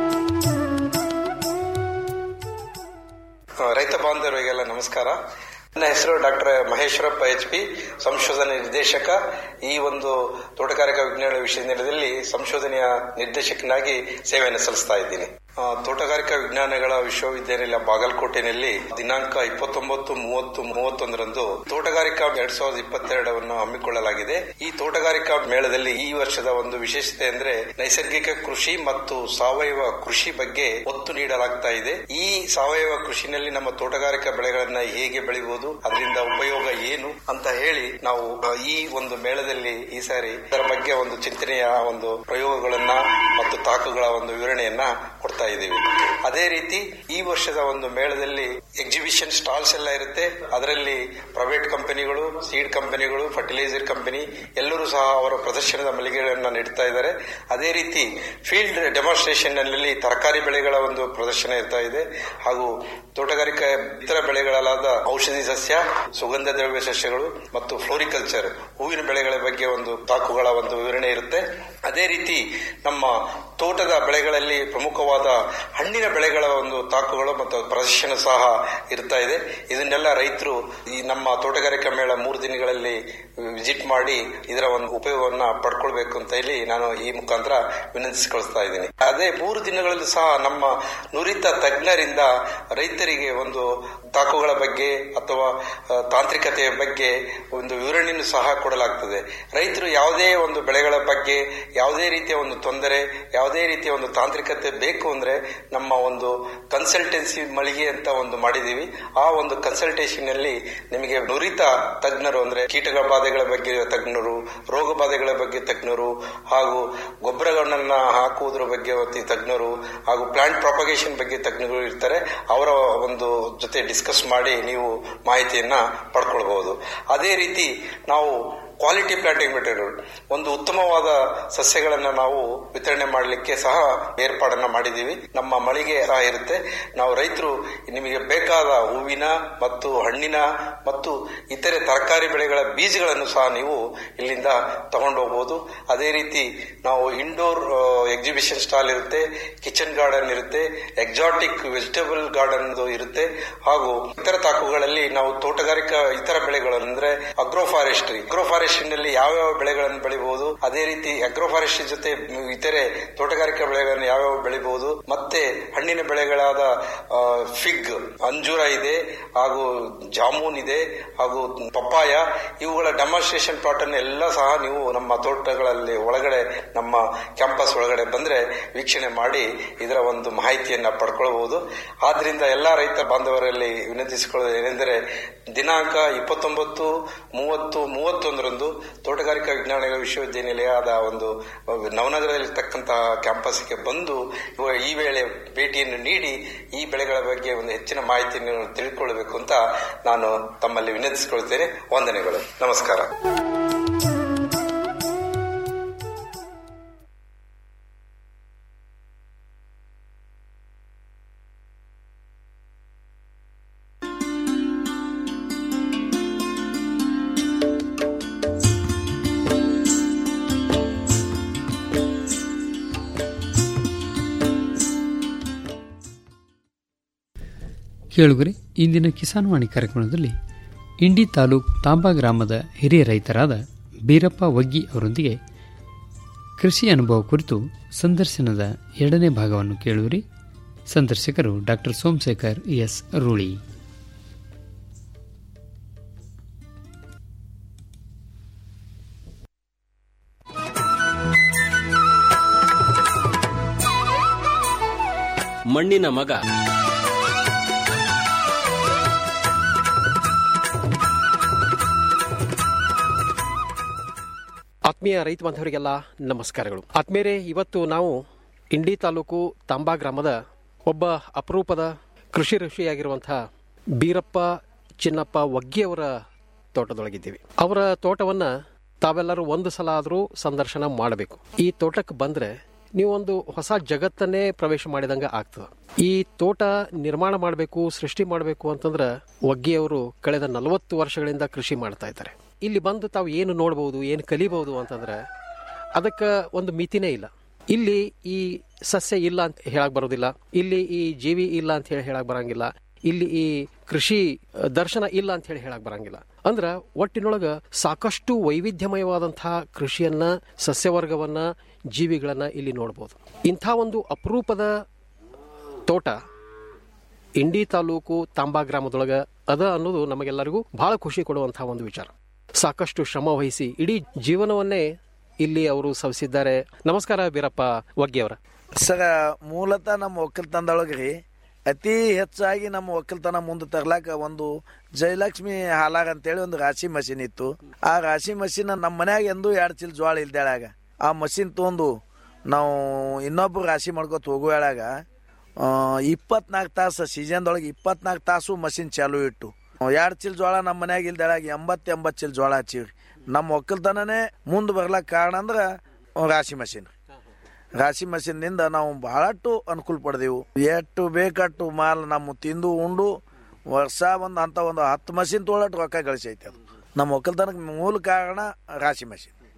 ರೈತ ಬಾಂಧವರಿಗೆಲ್ಲ ನಮಸ್ಕಾರ ನನ್ನ ಹೆಸರು ಡಾಕ್ಟರ್ ಮಹೇಶ್ವರಪ್ಪ ಎಚ್ ಪಿ ಸಂಶೋಧನಾ ನಿರ್ದೇಶಕ ಈ ಒಂದು ತೋಟಗಾರಿಕಾ ವಿಜ್ಞಾನ ವಿಶ್ವವಿದ್ಯಾಲಯದಲ್ಲಿ ಸಂಶೋಧನೆಯ ನಿರ್ದೇಶಕನಾಗಿ ಸೇವೆಯನ್ನು ಸಲ್ಲಿಸ್ತಾ ಇದ್ದೀನಿ ಆ, ತೋಟಗಾರಿಕಾ ವಿಜ್ಞಾನಗಳ ವಿಶ್ವವಿದ್ಯಾನಿಲಯ ಬಾಗಲಕೋಟೆನಲ್ಲಿ ದಿನಾಂಕ ಇಪ್ಪತ್ತೊಂಬತ್ತು ಮೂವತ್ತು ಮೂವತ್ತೊಂದರಂದು ತೋಟಗಾರಿಕಾ ಎರಡ್ ಸಾವಿರದ ಇಪ್ಪತ್ತೆರಡವನ್ನು ಹಮ್ಮಿಕೊಳ್ಳಲಾಗಿದೆ ಈ ತೋಟಗಾರಿಕಾ ಮೇಳದಲ್ಲಿ ಈ ವರ್ಷದ ಒಂದು ವಿಶೇಷತೆ ಅಂದ್ರೆ ನೈಸರ್ಗಿಕ ಕೃಷಿ ಮತ್ತು ಸಾವಯವ ಕೃಷಿ ಬಗ್ಗೆ ಒತ್ತು ನೀಡಲಾಗ್ತಾ ಇದೆ ಈ ಸಾವಯವ ಕೃಷಿನಲ್ಲಿ ನಮ್ಮ ತೋಟಗಾರಿಕಾ ಬೆಳೆಗಳನ್ನ ಹೇಗೆ ಬೆಳಿಬಹುದು ಅದರಿಂದ ಉಪಯೋಗ ಏನು ಅಂತ ಹೇಳಿ ನಾವು ಆ, ಈ ಒಂದು ಮೇಳದಲ್ಲಿ ಈ ಸಾರಿ ಇದರ ಬಗ್ಗೆ ಒಂದು ಚಿಂತನೆಯ ಒಂದು ಪ್ರಯೋಗಗಳನ್ನ ಮತ್ತು ತಾಕುಗಳ ಒಂದು ವಿವರಣೆಯನ್ನ ಕೊಡ್ತಾ ಇದ್ದೀವಿ ಅದೇ ರೀತಿ ಈ ವರ್ಷದ ಒಂದು ಮೇಳದಲ್ಲಿ ಎಕ್ಸಿಬಿಷನ್ ಸ್ಟಾಲ್ಸ್ ಎಲ್ಲ ಇರುತ್ತೆ ಅದರಲ್ಲಿ ಪ್ರೈವೇಟ್ ಕಂಪನಿಗಳು ಸೀಡ್ ಕಂಪನಿಗಳು ಫರ್ಟಿಲೈಸರ್ ಕಂಪನಿ ಎಲ್ಲರೂ ಸಹ ಅವರ ಪ್ರದರ್ಶನದ ಮಳಿಗೆಗಳನ್ನ ನೀಡ್ತಾ ಇದ್ದಾರೆ ಅದೇ ರೀತಿ ಫೀಲ್ಡ್ ಡೆಮಾನ್ಸ್ಟ್ರೇಷನ್ ನಲ್ಲಿ ತರಕಾರಿ ಬೆಳೆಗಳ ಒಂದು ಪ್ರದರ್ಶನ ಇರ್ತಾ ಇದೆ ಹಾಗೂ ತೋಟಗಾರಿಕಾ ಇತರ ಬೆಳೆಗಳಾದ ಔಷಧಿ ಸಸ್ಯ ಸುಗಂಧ ದ್ರವ್ಯ ಸಸ್ಯಗಳು ಮತ್ತು ಫ್ಲೋರಿಕಲ್ಚರ್ ಹೂವಿನ ಬೆಳೆಗಳ ಬಗ್ಗೆ ಒಂದು ತಾಕುಗಳ ಒಂದು ವಿವರಣೆ ಇರುತ್ತೆ ಅದೇ ರೀತಿ ನಮ್ಮ ತೋಟದ ಬೆಳೆಗಳಲ್ಲಿ ಪ್ರಮುಖವಾಗಿ ಉತ್ತಮವಾದ ಹಣ್ಣಿನ ಬೆಳೆಗಳ ಒಂದು ತಾಕುಗಳು ಮತ್ತು ಪ್ರದರ್ಶನ ಸಹ ಇರ್ತಾ ಇದೆ ಇದನ್ನೆಲ್ಲ ರೈತರು ಈ ನಮ್ಮ ತೋಟಗಾರಿಕಾ ಮೇಳ ಮೂರು ದಿನಗಳಲ್ಲಿ ವಿಸಿಟ್ ಮಾಡಿ ಇದರ ಒಂದು ಉಪಯೋಗವನ್ನ ಪಡ್ಕೊಳ್ಬೇಕು ಅಂತ ಹೇಳಿ ನಾನು ಈ ಮುಖಾಂತರ ವಿನಂತಿಸಿಕೊಳ್ತಾ ಇದ್ದೀನಿ ಅದೇ ಮೂರು ದಿನಗಳಲ್ಲಿ ಸಹ ನಮ್ಮ ನುರಿತ ತಜ್ಞರಿಂದ ರೈತರಿಗೆ ಒಂದು ತಾಕುಗಳ ಬಗ್ಗೆ ಅಥವಾ ಆ, ತಾಂತ್ರಿಕತೆಯ ಬಗ್ಗೆ ಒಂದು ವಿವರಣೆಯನ್ನು ಸಹ ಕೊಡಲಾಗ್ತದೆ ರೈತರು ಯಾವುದೇ ಒಂದು ಬೆಳೆಗಳ ಬಗ್ಗೆ ಯಾವುದೇ ರೀತಿಯ ಒಂದು ತೊಂದರೆ ಯಾವುದೇ ರೀತಿಯ ಒಂದು ತಾಂತ್ರಿಕತೆ ಬೇಕು ಅಂದ್ರೆ ನಮ್ಮ ಒಂದು ಕನ್ಸಲ್ಟೆನ್ಸಿ ಮಳಿಗೆ ಅಂತ ಒಂದು ಮಾಡಿದೀವಿ ಆ ಒಂದು ಕನ್ಸಲ್ಟೇಷನ್ ಅಲ್ಲಿ ನಿಮಗೆ ನುರಿತ ತಜ್ಞರು ಅಂದ್ರೆ ಕೀಟಗಳ ಬಾಧೆಗಳ ಬಗ್ಗೆ ತಜ್ಞರು ರೋಗ ಬಾಧೆಗಳ ಬಗ್ಗೆ ತಜ್ಞರು ಹಾಗೂ ಗೊಬ್ಬರಗಳನ್ನ ಹಾಕುವುದರ ಬಗ್ಗೆ ಒಂದು ತಜ್ಞರು ಹಾಗೂ ಪ್ಲಾಂಟ್ ಪ್ರಾಪಗೇಷನ್ ಬಗ್ಗೆ ತಜ್ಞರು ಇರ್ತಾರೆ ಅವರ ಒಂದು ಜೊತೆ ಡಿಸ್ಕಸ್ ಮಾಡಿ ನೀವು ಮಾಹಿತಿಯನ್ನ ಪಡ್ಕೊಳ್ಬಹುದು ಅದೇ ರೀತಿ ನಾವು ಕ್ವಾಲಿಟಿ ಪ್ಲಾಂಟಿಂಗ್ ಮೆಟೀರಿಯಲ್ ಒಂದು ಉತ್ತಮವಾದ ಸಸ್ಯಗಳನ್ನ ನಾವು ವಿತರಣೆ ಮಾಡಲಿಕ್ಕೆ ಸಹ ಏರ್ಪಾಡನ್ನ ಮಾಡಿದೀವಿ ನಮ್ಮ ಮಳಿಗೆ ಸಹ ಇರುತ್ತೆ ನಾವು ರೈತರು ನಿಮಗೆ ಬೇಕಾದ ಹೂವಿನ ಮತ್ತು ಹಣ್ಣಿನ ಮತ್ತು ಇತರೆ ತರಕಾರಿ ಬೆಳೆಗಳ ಬೀಜಗಳನ್ನು ಸಹ ನೀವು ಇಲ್ಲಿಂದ ತಗೊಂಡು ಹೋಗಬಹುದು ಅದೇ ರೀತಿ ನಾವು ಇಂಡೋರ್ ಎಕ್ಸಿಬಿಷನ್ ಸ್ಟಾಲ್ ಇರುತ್ತೆ ಕಿಚನ್ ಗಾರ್ಡನ್ ಇರುತ್ತೆ ಎಕ್ಸಾಟಿಕ್ ವೆಜಿಟೇಬಲ್ ಗಾರ್ಡನ್ ಇರುತ್ತೆ ಹಾಗೂ ಇತರ ತಾಕುಗಳಲ್ಲಿ ನಾವು ತೋಟಗಾರಿಕಾ ಇತರ ಬೆಳೆಗಳು ಅಂದ್ರೆ ಅಗ್ರೋ ಫಾರೆಸ್ಟ್ರಿ ಅಗ್ರೋ ಫಾರೆಸ್ಟ್ರಿ ನಲ್ಲಿ ಯಾವ್ಯಾವ ಬೆಳೆಗಳನ್ನು ಬೆಳಿಬಹುದು ಅದೇ ರೀತಿ ಅಗ್ರೋ ಫಾರೆಸ್ಟ್ರಿ ಜೊತೆ ಇತರೆ ತೋಟಗಾರಿಕಾ ಬೆಳೆಗಳನ್ನು ಯಾವ್ಯಾವ ಬೆಳಿಬಹುದು ಮತ್ತೆ ಹಣ್ಣಿನ ಬೆಳೆಗಳಾದ ಫಿಗ್ ಅಂಜೂರ ಇದೆ ಹಾಗೂ ಜಾಮೂನ್ ಇದೆ ಹಾಗೂ ಪಪ್ಪಾಯ ಇವುಗಳ ಡೆಮಾನ್ಸ್ಟ್ರೇಷನ್ ಪ್ಲಾಟ್ ಅನ್ನು ಎಲ್ಲ ಸಹ ನೀವು ನಮ್ಮ ತೋಟಗಳಲ್ಲಿ ಒಳಗಡೆ ನಮ್ಮ ಕ್ಯಾಂಪಸ್ ಒಳಗಡೆ ಬಂದ್ರೆ ವೀಕ್ಷಣೆ ಮಾಡಿ ಇದರ ಒಂದು ಮಾಹಿತಿಯನ್ನ ಪಡ್ಕೊಳ್ಬಹುದು ಆದ್ರಿಂದ ಎಲ್ಲಾ ರೈತ ಬಾಂಧವರಲ್ಲಿ ವಿನಂತಿಸಿಕೊಳ್ಳೋದು ಏನೆಂದರೆ ದಿನಾಂಕ ಇಪ್ಪತ್ತೊಂಬತ್ತು ಮೂವತ್ತು ಮೂವತ್ತೊಂದರಂದು ತೋಟಗಾರಿಕಾ ವಿಜ್ಞಾನಗಳ ವಿಶ್ವವಿದ್ಯಾನಿಲಯದ ಒಂದು ನವನಗರದಲ್ಲಿರ್ತಕ್ಕಂತಹ ಕ್ಯಾಂಪಸ್ಗೆ ಬಂದು ಇವ- ಈ ವೇಳೆ ಭೇಟಿಯನ್ನು ನೀಡಿ ಈ ಬೆಳೆಗಳ ಬಗ್ಗೆ ಒಂದು ಹೆಚ್ಚಿನ ಮಾಹಿತಿಯನ್ನು ತಿಳ್ಕೊಳ್ಬೇಕು ಅಂತ ನಾನು ತಮ್ಮಲ್ಲಿ ವಿನಂತಿಸಿಕೊಳ್ತೇನೆ ವಂದನೆಗಳು ನಮಸ್ಕಾರ ಕೇಳುಗರೆ ಇಂದಿನ ಕಿಸಾನ್ ವಾಣಿ ಕಾರ್ಯಕ್ರಮದಲ್ಲಿ ಇಂಡಿ ತಾಲೂಕ್ ತಾಂಬಾ ಗ್ರಾಮದ ಹಿರಿಯ ರೈತರಾದ ಬೀರಪ್ಪ ವಗ್ಗಿ ಅವರೊಂದಿಗೆ ಕೃಷಿ ಅನುಭವ ಕುರಿತು ಸಂದರ್ಶನದ ಎರಡನೇ ಭಾಗವನ್ನು ಕೇಳುವಿರಿ ಸಂದರ್ಶಕರು ಡಾಕ್ಟರ್ ಸೋಮಶೇಖರ್ ಎಸ್ ರೂಳಿ ಮಣ್ಣಿನ ಮಗ ಆತ್ಮೀಯ ರೈತ ಬಾಂಧವರಿಗೆಲ್ಲ ನಮಸ್ಕಾರಗಳು ಆತ್ಮೀಯರೇ ಇವತ್ತು ನಾವು ಇಂಡಿ ತಾಲೂಕು ತಾಂಬಾ ಗ್ರಾಮದ ಒಬ್ಬ ಅಪರೂಪದ ಕೃಷಿ ಋಷಿಯಾಗಿರುವಂತಹ ಬೀರಪ್ಪ ಚಿನ್ನಪ್ಪ ವಗ್ಗಿಯವರ ತೋಟದೊಳಗಿದ್ದೀವಿ ಅವರ ತೋಟವನ್ನ ತಾವೆಲ್ಲರೂ ಒಂದು ಸಲ ಆದರೂ ಸಂದರ್ಶನ ಮಾಡಬೇಕು ಈ ತೋಟಕ್ಕೆ ಬಂದ್ರೆ ನೀವು ಒಂದು ಹೊಸ ಜಗತ್ತನ್ನೇ ಪ್ರವೇಶ ಮಾಡಿದಂಗ ಆಗ್ತದೆ ಈ ತೋಟ ನಿರ್ಮಾಣ ಮಾಡಬೇಕು ಸೃಷ್ಟಿ ಮಾಡಬೇಕು ಅಂತಂದ್ರೆ ವಗ್ಗಿಯವರು ಕಳೆದ ನಲವತ್ತು ವರ್ಷಗಳಿಂದ ಕೃಷಿ ಮಾಡ್ತಾ ಇದ್ದಾರೆ ಇಲ್ಲಿ ಬಂದು ತಾವು ಏನು ನೋಡಬಹುದು ಏನು ಕಲಿಬಹುದು ಅಂತಂದ್ರೆ ಅದಕ್ಕೆ ಒಂದು ಮಿತಿನೇ ಇಲ್ಲ ಇಲ್ಲಿ ಈ ಸಸ್ಯ ಇಲ್ಲ ಅಂತ ಹೇಳಕ್ ಬರೋದಿಲ್ಲ ಇಲ್ಲಿ ಈ ಜೀವಿ ಇಲ್ಲ ಅಂತ ಹೇಳಿ ಹೇಳಕ್ ಬರಂಗಿಲ್ಲ ಇಲ್ಲಿ ಈ ಕೃಷಿ ಅ, ದರ್ಶನ ಇಲ್ಲ ಅಂತ ಹೇಳಿ ಹೇಳಕ್ ಬರಂಗಿಲ್ಲ ಅಂದ್ರ ಒಟ್ಟಿನೊಳಗ ಸಾಕಷ್ಟು ವೈವಿಧ್ಯಮಯವಾದಂತಹ ಕೃಷಿಯನ್ನ ಸಸ್ಯವರ್ಗವನ್ನ ಜೀವಿಗಳನ್ನ ಇಲ್ಲಿ ನೋಡಬಹುದು ಇಂಥ ಒಂದು ಅಪರೂಪದ ತೋಟ ಇಂಡಿ ತಾಲೂಕು ತಾಂಬಾ ಗ್ರಾಮದೊಳಗ ಅದ ಅನ್ನೋದು ನಮಗೆಲ್ಲರಿಗೂ ಬಹಳ ಖುಷಿ ಕೊಡುವಂತಹ ಒಂದು ವಿಚಾರ ಸಾಕಷ್ಟು ಶ್ರಮ ವಹಿಸಿ ಇಡೀ ಜೀವನವನ್ನೇ ಇಲ್ಲಿ ಅವರು ಸವಿಸಿದ್ದಾರೆ ನಮಸ್ಕಾರ ಬೀರಪ್ಪ ವಗ್ಗಿಯವರ ಸರ ಮೂಲತಃ ನಮ್ಮ ಒಕ್ಕಲ್ತನದೊಳಗ್ರಿ ಅತಿ ಹೆಚ್ಚಾಗಿ ನಮ್ಮ ಒಕ್ಕಲ್ತನ ಮುಂದೆ ತರ್ಲಾಕ ಒಂದು ಜಯಲಕ್ಷ್ಮಿ ಹಾಲಾಗ ಅಂತೇಳಿ ಒಂದು ರಾಶಿ ಮಷಿನ್ ಇತ್ತು ಆ ರಾಶಿ ಮಷಿನ್ ನಮ್ಮ ಮನ್ಯಾಗ ಎಂದೂ ಎರಡು ಚೀಲ ಜೋಳ ಇಲ್ದೇಳಾಗ ಆ ಮಷಿನ್ ತೊಗೊಂಡು ನಾವು ಇನ್ನೊಬ್ರು ರಾಶಿ ಮಾಡ್ಕೊತ ಹೋಗುವಾಗ ಇಪ್ಪತ್ನಾಲ್ಕು ತಾಸು ಸೀಸನ್ದೊಳಗೆ ಇಪ್ಪತ್ನಾಲ್ಕು ತಾಸು ಮಷಿನ್ ಚಾಲು ಇಟ್ಟು ಎರಡು ಚೀಲ ಜೋಳ ನಮ್ಮ ಮನ್ಯಾಗ ಇಲ್ದೇಳಾಗ ಎಂಬತ್ತು ಎಂಬತ್ತು ಚೀಲ ಜೋಳ ಹಚ್ಚಿವ್ರಿ ನಮ್ಮ ಒಕ್ಕಲ್ತನನೇ ಮುಂದೆ ಬರ್ಲಕ್ಕ ಕಾರಣ ಅಂದ್ರೆ ರಾಶಿ ಮಷಿನ್ ರಾಶಿ ಮಷಿನ್ನಿಂದ ನಾವು ಬಹಳಷ್ಟು ಅನುಕೂಲ ಪಡೆದೆವು ಎಷ್ಟು ಬೇಕಟ್ಟು ಮಾಲ್ ನಮ್ಮ ತಿಂದು ಉಂಡು ವರ್ಷ ಒಂದು ಅಂತ ಒಂದು ಹತ್ತು ಮಷಿನ್ ತೊಗೊಳಟ್ಟು ರೊಕ್ಕ ಗಳಿಸೈತೆ ಅದು ನಮ್ಮ ಒಕ್ಕಲ್ತನಕ್ಕೆ ಮೂಲ ಕಾರಣ ರಾಶಿ ಮಷಿನ್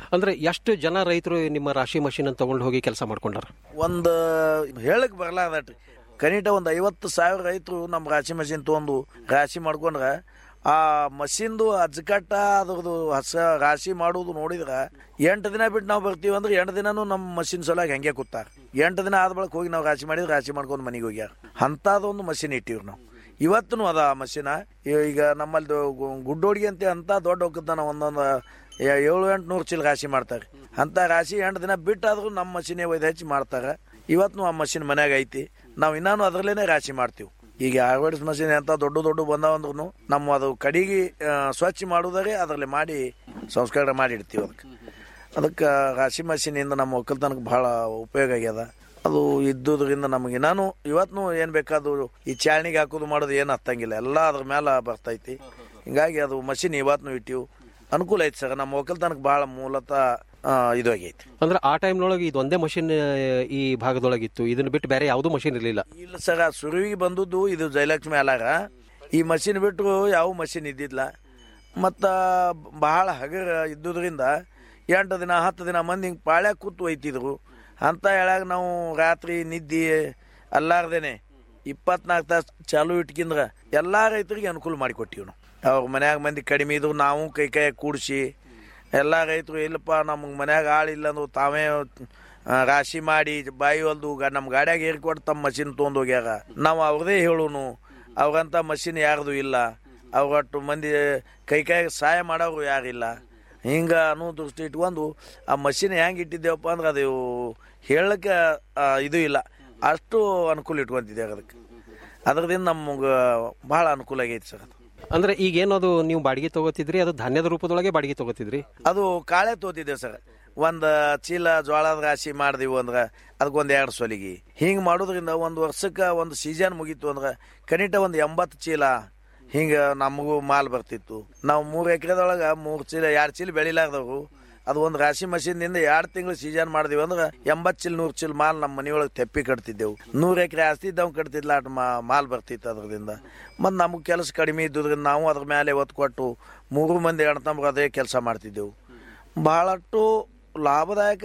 ಅಂದ್ರೆ ಎಷ್ಟು ಜನ ರೈತರು ನಿಮ್ಮ ರಾಶಿ ಮಷೀನ್ ತಗೊಂಡು ಹೋಗಿ ಕೆಲಸ ಮಾಡ್ಕೊಂಡಾರ ಒಂದು ಹೇಳಕ್ ಬರಲಾರ್ದಟ್ರಿ ಕನಿಷ್ಠ ಒಂದು ಐವತ್ತು ಸಾವಿರ ರೈತರು ನಮ್ಮ ರಾಶಿ ಮಷಿನ್ ತೊಗೊಂಡು ರಾಶಿ ಮಾಡ್ಕೊಂಡ್ರೆ ಆ ಮಷಿನ್ದು ಅಜ್ಕಟ್ಟ ಅದ್ರದ್ದು ಹಸ ರಾಶಿ ಮಾಡೋದು ನೋಡಿದ್ರೆ ಎಂಟು ದಿನ ಬಿಟ್ಟು ನಾವು ಬರ್ತೀವಿ ಅಂದ್ರೆ ಎಂಟು ದಿನನೂ ನಮ್ಮ ಮಷಿನ್ ಸಲುವಾಗಿ ಹಂಗೆ ಕೂತಾರ ಎಂಟು ದಿನ ಆದ ಬಳಿಕ ಹೋಗಿ ನಾವು ರಾಶಿ ಮಾಡಿದ್ರೆ ರಾಶಿ ಮಾಡ್ಕೊಂಡು ಮನೆಗೆ ಹೋಗ್ಯಾರ ಅಂಥದ್ದೊಂದು ಮಷಿನ್ ಇಟ್ಟಿವ್ರಿ ನಾವು ಇವತ್ತೂ ಅದ ಆ ಮಷಿನ ಈಗ ನಮ್ಮಲ್ಲಿ ಗುಡ್ಡೋಡಿಗೆ ಅಂತ ಅಂತ ದೊಡ್ಡ ಒಕ್ಕಲ್ತನ ಒಂದೊಂದು ಏ- ಏಳು ಎಂಟು ನೂರು ಚೀಲ ರಾಶಿ ಮಾಡ್ತಾರೆ ಅಂತ ರಾಶಿ ಎಂಟು ದಿನ ಬಿಟ್ಟಾದ್ರೂ ನಮ್ಮ ಮಷಿನೇ ಒಯ್ದು ಹಚ್ಚಿ ಮಾಡ್ತಾರೆ ಇವತ್ತು ಆ ಮಷಿನ್ ಮನ್ಯಾಗ ಐತಿ ನಾವು ಇನ್ನೂ ಅದರಲ್ಲೇನೆ ರಾಶಿ ಮಾಡ್ತೀವಿ ಈಗ ಆರ್ವೈಡ್ಸ್ ಮಷಿನ್ ಎಂತ ದೊಡ್ಡ ದೊಡ್ಡ ಬಂದಾವಂದ್ರೂ ನಮ್ಮ ಅದು ಕಡಿಗೆ ಆ, ಸ್ವಚ್ಛ ಮಾಡುವುದರೆ ಅದರಲ್ಲಿ ಮಾಡಿ ಸಂಸ್ಕಾರ ಮಾಡಿ ಇಡ್ತೀವಿ ಅದಕ್ಕೆ ಅದಕ್ಕೆ ರಾಶಿ ಮಷೀನಿಂದ ನಮ್ಮ ಒಕ್ಕಲ್ತನಕ್ಕೆ ಬಹಳ ಉಪಯೋಗ ಆಗ್ಯದ ಅದು ಇದ್ದುದರಿಂದ ನಮಗೆ ನಾನು ಇವತ್ತು ಏನು ಬೇಕಾದ್ರು ಈ ಚಾಳ್ನಿಗೆ ಹಾಕೋದು ಮಾಡೋದು ಏನು ಹತ್ತಂಗಿಲ್ಲ ಎಲ್ಲ ಅದ್ರ ಮೇಲೆ ಬರ್ತೈತಿ ಹಿಂಗಾಗಿ ಅದು ಮಷಿನ್ ಇವತ್ತು ಇಟ್ಟಿವು ಅನುಕೂಲ ಐತಿ ಸರ್ ನಮ್ಮ ಒಕ್ಕಲ್ತನಕ್ಕೆ ಬಹಳ ಮೂಲತಃ ಆ, ಇದು ಆಗೈತಿ ಅಂದ್ರೆ ಆ ಟೈಮ್ನೊಳಗೆ ಇದೊಂದೇ ಮಷಿನ್ ಈ ಭಾಗದೊಳಗಿತ್ತು ಇದನ್ನ ಬಿಟ್ಟು ಬೇರೆ ಯಾವುದೂ ಮಷಿನ್ ಇರಲಿಲ್ಲ ಇಲ್ಲ ಸರ್ ಸುರುವಿಗೆ ಬಂದದ್ದು ಇದು ಜಯಲಕ್ಷ್ಮಿ ಅಲಾರ ಈ ಮಷಿನ್ ಬಿಟ್ಟರು ಯಾವ ಮಷಿನ್ ಇದ್ದಿದ್ಲ ಮತ್ತು ಬಹಳ ಹಗರ ಇದ್ದುದರಿಂದ ಎಂಟು ದಿನ ಹತ್ತು ದಿನ ಮಂದಿ ಹಿಂಗೆ ಪಾಳ್ಯಾಗ ಕೂತು ಒಯ್ತಿದ್ರು ಅಂತ ಹೇಳಾಗ ನಾವು ರಾತ್ರಿ ನಿದ್ದೆ ಅಲ್ಲಾರ್ದೇನೆ ಇಪ್ಪತ್ನಾಲ್ಕು ತಾಸು ಚಾಲು ಇಟ್ಕಿಂದ್ರ ಎಲ್ಲ ರೈತರಿಗೆ ಅನುಕೂಲ ಮಾಡಿಕೊಟ್ಟಿವಿ ನಾವು ಅವ್ರ ಮನ್ಯಾಗ ಮಂದಿ ಕಡಿಮೆ ಇದ್ರು ನಾವು ಕೈ ಕೈ ಕೂಡಿಸಿ ಎಲ್ಲ ರೈತರು ಇಲ್ಲಪ್ಪ ನಮಗೆ ಮನ್ಯಾಗ ಆಳಿಲ್ಲ ಅಂದ್ರು ತಾವೇ ಆ, ರಾಶಿ ಮಾಡಿ ಬಾಯಿ ಹೊಲ್ದು ಗ ನಮ್ಮ ಗಾಡ್ಯಾಗ ಏರ್ಕೊಟ್ಟು ತಮ್ಮ ಮಷಿನ್ ತೊಗೊಂಡು ಹೋಗ್ಯಾರ ನಾವು ಅವ್ರದೇ ಹೇಳೋನು ಅವ್ರಂಥ ಮಷಿನ್ ಯಾರ್ದು ಇಲ್ಲ ಅವ್ರಟ್ಟು ಮಂದಿ ಕೈ ಕೈ ಸಹಾಯ ಮಾಡೋರು ಯಾರಿಲ್ಲ ಹಿಂಗೆ ಅನ್ನೋ ದೃಷ್ಟಿ ಇಟ್ಕೊಂಡು ಆ ಮಷಿನ್ ಹೆಂಗೆ ಇಟ್ಟಿದ್ದೇವಪ್ಪ ಅಂದ್ರೆ ಅದು ಹೇಳಕ್ಕೆ ಆ, ಇದು ಇಲ್ಲ ಅಷ್ಟು ಅನುಕೂಲ ಇಟ್ಕೊಂತಿದ್ದೇವೆ ಅದಕ್ಕೆ ಅದ್ರದಿಂದ ನಮಗೆ ಭಾಳ ಅನುಕೂಲ ಆಗೈತೆ ಸರ್ ಅದು ಅಂದ್ರೆ ಈಗ ಏನದು ನೀವು ಬಾಡಿಗೆ ತಗೋತಿದ್ರಿ ಅದು ಧಾನ್ಯದ ರೂಪದೊಳಗೆ ಬಾಡಿಗೆ ತಗೋತಿದ್ರಿ ಅದು ಕಾಳೆ ತೋತಿದ್ದೇವೆ ಸರ್ ಒಂದು ಚೀಲ ಜೋಳದ ರಾಶಿ ಮಾಡಿದೆವು ಅಂದ್ರೆ ಅದಕ್ಕೊಂದು ಎರಡು ಸೊಲಿಗೆ ಹಿಂಗೆ ಮಾಡೋದ್ರಿಂದ ಒಂದು ವರ್ಷಕ್ಕೆ ಒಂದು ಸೀಸನ್ ಮುಗೀತು ಅಂದ್ರೆ ಕನಿಷ್ಠ ಒಂದು ಎಂಬತ್ತು ಚೀಲ ಹಿಂಗೆ ನಮಗೂ ಮಾಲ್ ಬರ್ತಿತ್ತು ನಾವು ಮೂರು ಎಕರೆದೊಳಗೆ ಮೂರು ಚೀಲ ಎರಡು ಚೀಲ ಬೆಳಿಲಾರ್ದವು ಅದು ಒಂದು ರಾಶಿ ಮಷೀನ್ದಿಂದ ಎರಡು ತಿಂಗಳು ಸೀಸನ್ ಮಾಡಿದ್ವಿ ಅಂದ್ರೆ ಎಂಬತ್ತು ಚೀಲ ನೂರು ಚೀಲ ಮಾಲ್ ನಮ್ಮ ಮನೆಯೊಳಗೆ ತೆಪ್ಪಿ ಕಟ್ತಿದ್ದೆವು ನೂರು ಎಕರೆ ಆಸ್ತಿ ಇದ್ದವ್ ಕಟ್ತಿದ್ಲ ಅಟ್ ಮಾ ಮಾಲ್ ಬರ್ತಿತ್ತು ಅದರಿಂದ ಮತ್ತು ನಮಗೆ ಕೆಲಸ ಕಡಿಮೆ ಇದ್ದುದ್ರಿಂದ ನಾವು ಅದ್ರ ಮೇಲೆ ಒತ್ತು ಕೊಟ್ಟು ಮೂರು ಮಂದಿ ಅಣ್ತಂಬ್ರು ಅದೇ ಕೆಲಸ ಮಾಡ್ತಿದ್ದೆವು ಭಾಳಷ್ಟು ಲಾಭದಾಯಕ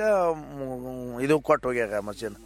ಮ್, ಇದು ಕೊಟ್ಟು ಹೋಗ್ಯಾರ ಮಷೀನ್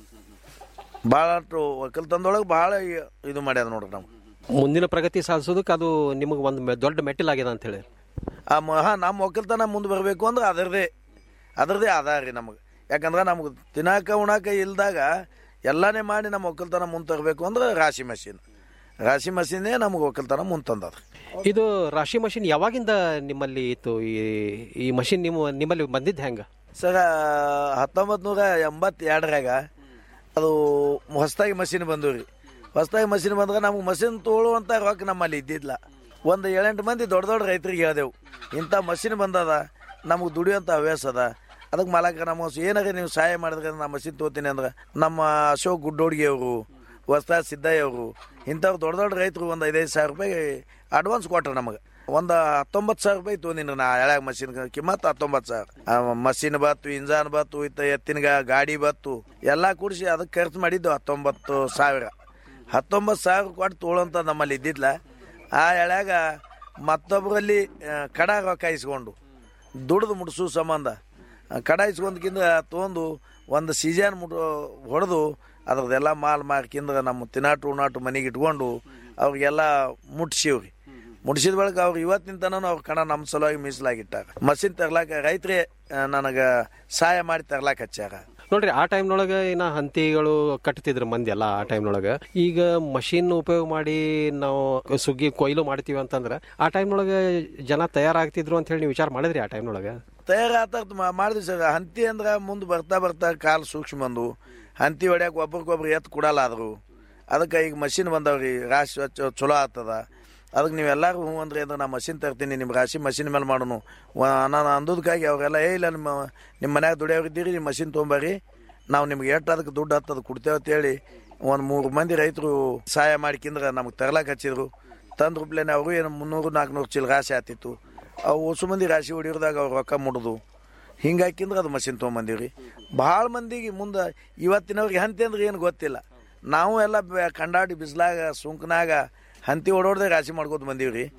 ಭಾಳಷ್ಟು ಒಕ್ಕಲ್ತನದೊಳಗೆ ಭಾಳ ಇದು ಮಾಡ್ಯಾದ ನೋಡ್ರಿ ನಾವು ಮುಂದಿನ ಪ್ರಗತಿ ಸಾಧಿಸೋದಕ್ಕೆ ಅದು ನಿಮಗೆ ಒಂದು ಮೆ- ದೊಡ್ಡ ಮೆಟ್ಟಿಲಾಗ್ಯದ ಅಂತ ಹೇಳಿ ಆ ಮ- ಹಾ ನಮ್ಮ ಒಕ್ಕಲ್ತನ ಮುಂದೆ ಬರಬೇಕು ಅಂದ್ರೆ ಅದರದೇ ಅದರದೇ ಆಧಾರ ರೀ ನಮಗೆ ಯಾಕಂದ್ರೆ ನಮ್ಗೆ ತಿನ್ನಾಕ ಉಣಾಕ ಇಲ್ದಾಗ ಎಲ್ಲಾನೇ ಮಾಡಿ ನಮ್ಮ ಒಕ್ಕಲ್ತನ ಮುಂದೆ ತರಬೇಕು ಅಂದ್ರೆ ರಾಶಿ ಮಷೀನ್ ರಾಶಿ ಮಷೀನೇ ನಮಗೆ ಒಕ್ಕಲ್ತನ ಮುಂದೆ ತಂದದ ಇದು ರಾಶಿ ಮಷಿನ್ ಯಾವಾಗಿಂದ ನಿಮ್ಮಲ್ಲಿ ಇತ್ತು ಈ ಈ ಮಷಿನ್ ನಿಮ್ಮ ನಿಮ್ಮಲ್ಲಿ ಬಂದಿದ್ದು ಹೆಂಗ ಸರ ಹತ್ತೊಂಬತ್ತು ನೂರ ಎಂಬತ್ತೆರಡರಾಗ ಅದು ಹೊಸದಾಗಿ ಮಷಿನ್ ಬಂದವು ರೀ ಹೊಸದಾಗಿ ಮಷಿನ್ ಬಂದ್ರೆ ನಮ್ಗೆ ಮಷಿನ್ ತೊಗೊಳ್ಳುವಂಥ ರೊಕ್ಕ ನಮ್ಮಲ್ಲಿ ಇದ್ದಿದ್ಲ ಒಂದು ಏಳೆಂಟು ಮಂದಿ ದೊಡ್ಡ ದೊಡ್ಡ ರೈತರಿಗೆ ಹೇಳ್ದೆವು ಇಂಥ ಮಷಿನ್ ಬಂದದ ನಮಗೆ ದುಡಿಯೋಂಥ ಹವ್ಯಾಸ ಅದ ಅದಕ್ಕೆ ಮಾಲಕ ನಮಗೆ ಏನಾರ ನೀವು ಸಹಾಯ ಮಾಡಿದ್ರೆ ನಾ ಮಷಿನ್ ತೊಗೋತೀನಿ ಅಂದ್ರೆ ನಮ್ಮ ಅಶೋಕ್ ಗುಡ್ಡೋಡ್ಗಿ ಅವರು ಹೊಸ್ತಾದ್ ಸಿದ್ದಯ್ಯ ಅವರು ಇಂಥವ್ರು ದೊಡ್ಡ ದೊಡ್ಡ ರೈತರು ಒಂದು ಐದೈದು ಸಾವಿರ ರೂಪಾಯಿ ಅಡ್ವಾನ್ಸ್ ಕೊಟ್ರು ನಮಗೆ ಒಂದು ಹತ್ತೊಂಬತ್ತು ಸಾವಿರ ರೂಪಾಯಿ ತೊಗೊಂಡಿನಿ ನಾ ಎಳ್ಯಾಗ ಮಷಿನ್ ಕಿಮ್ಮತ್ತು ಹತ್ತೊಂಬತ್ತು ಸಾವಿರ ಮಷಿನ್ ಬತ್ತು ಇಂಜಾನ್ ಬತ್ತು ಇತ್ತ ಎತ್ತಿನ ಗಾ- ಗಾಡಿ ಬತ್ತು ಎಲ್ಲ ಕೂಡಿಸಿ ಅದಕ್ಕೆ ಖರ್ಚು ಮಾಡಿದ್ದು ಹತ್ತೊಂಬತ್ತು ಸಾವಿರ ಹತ್ತೊಂಬತ್ತು ಸಾವಿರ ಕೊಟ್ಟು ತೊಗೊಳಂತ ನಮ್ಮಲ್ಲಿ ಇದ್ದಿದ್ಲ ಆ ಎಳ್ಯಾಗ ಮತ್ತೊಬ್ಬರಲ್ಲಿ ಆ, ಕಡ ರೊಕ್ಕ ಇಸ್ಕೊಂಡು ದುಡ್ದು ಮುಡ್ಸು ಸಂಬಂಧ ಆ, ಕಡ ಇಸ್ಕೊಂಡ್ಕಿಂದ ತೊಗೊಂಡು ಒಂದು ಸೀಸನ್ ಮುಟ್ ಹೊಡೆದು ಅದ್ರದ್ದೆಲ್ಲ ಮಾಲ್ ಮಾರ್ಕಿಂದ ನಮ್ಮ ತಿನ್ನಾಟು ಉಣಾಟು ಮನೆಗೆ ಇಟ್ಕೊಂಡು ಅವ್ರಿಗೆಲ್ಲ ಮುಟ್ಸಿವ್ರಿ ಮುಟ್ಸಿದ ಬಳಿಕ ಅವ್ರು ಇವತ್ತಿನ ತನಕ ಅವ್ರ ಕಣ ನಮ್ಮ ಸಲುವಾಗಿ ಮೀಸಲಾಗಿಟ್ಟಾರ ಮಷಿನ್ ತರ್ಲಾಕ ರೈತರೇ ನನಗೆ ಸಹಾಯ ಮಾಡಿ ತರ್ಲಾಕ ಹಚ್ಚಾರ ನೋಡ್ರಿ ಆ ಟೈಮ್ನೊಳಗೆ ಇನ್ನ ಹಂತಿಗಳು ಕಟ್ತಿದ್ರು ಮಂದಿ ಎಲ್ಲ ಆ ಟೈಮ್ನೊಳಗೆ ಈಗ ಮಷಿನ್ ಉಪಯೋಗ ಮಾಡಿ ನಾವು ಸುಗ್ಗಿ ಕೊಯ್ಲು ಮಾಡ್ತೀವಿ ಅಂತಂದ್ರೆ ಆ ಟೈಮ್ನೊಳಗೆ ಜನ ತಯಾರಾಗ್ತಿದ್ರು ಅಂತ ಹೇಳಿ ನೀವು ವಿಚಾರ ಮಾಡಿದ್ರಿ ಆ ಟೈಮ್ನೊಳಗೆ ತಯಾರಾತ ಮಾಡಿದ್ವಿ ಸರ್ ಹಂತಿ ಅಂದ್ರೆ ಮುಂದೆ ಬರ್ತಾ ಬರ್ತಾ ಕಾಲು ಸೂಕ್ಷ್ಮ ಬಂದು ಹಂತಿ ಹೊಡ್ಯಾಕ ಒಬ್ರಿಗೊಬ್ರು ಎತ್ತು ಕೊಡಲ್ಲ ಆದ್ರು ಅದಕ್ಕೆ ಈಗ ಮಷಿನ್ ಬಂದವ್ರಿ ರಾಶಿ ಚೊ- ಚಲೋ ಆಗ್ತದ ಅದಕ್ಕೆ ನೀವೆಲ್ಲರೂ ಹ್ಞೂ ಅಂದ್ರೆ ಅಂದ್ರೆ ನಾ ಮಷಿನ್ ತರ್ತೀನಿ ನಿಮ್ಮ ರಾಶಿ ಮಷಿನ್ ಮೇಲೆ ಮಾಡೋನು ವ- ನಾನು ಅಂದದಕ್ಕಾಗಿ ಅವರೆಲ್ಲ ಏ ಇಲ್ಲ ನಿಮ್ಮ ನಿಮ್ಮ ಮನ್ಯಾಗ ದುಡಿಯೋರಿದ್ದೀರಿ ನಿಮ್ಮ ಮಷಿನ್ ತೊಗೊಂಬರ್ರಿ ನಾವು ನಿಮ್ಗೆ ಎಷ್ಟು ಅದಕ್ಕೆ ದುಡ್ಡು ಹತ್ತದ ಕೊಡ್ತೇವೆ ಅಂತೇಳಿ ಒಂದು ಮೂರು ಮಂದಿ ರೈತರು ಸಹಾಯ ಮಾಡಿಕಿಂದ್ರೆ ನಮ್ಗೆ ತರ್ಲಾಕ್ ಹಚ್ಚಿದ್ರು ತಂದು ರೂಪ್ಲೇನೆ ಅವರು ಏನು ಮುನ್ನೂರು ನಾಲ್ಕುನೂರು ಚೀಲ ರಾಶಿ ಆತಿತ್ತು ಅವು ಹೊಸ ಮಂದಿ ರಾಶಿ ಹೊಡಿಯೋದಾಗ ಅವ್ರು ರೊಕ್ಕ ಮುಡ್ದು ಹಿಂಗೆ ಹಾಕಿಂದ್ರೆ ಅದು ಮಷಿನ್ ತೊಗೊಂಬಂದೀವಿ ರೀ ಭಾಳ ಮಂದಿಗೆ ಮುಂದೆ ಇವತ್ತಿನವ್ರಿಗೆ ಹಂತಿ ಅಂದ್ರೆ ಏನು ಗೊತ್ತಿಲ್ಲ ನಾವು ಎಲ್ಲ ಬೆ- ಕಂಡಾಡಿ ಬಿಸಿಲಾಗ ಸುಂಕನಾಗ ಹಂತಿ ಓಡೋಡ್ದೆ ರಾಶಿ ಮಾಡ್ಕೊತ ಬಂದೀವಿ ರೀ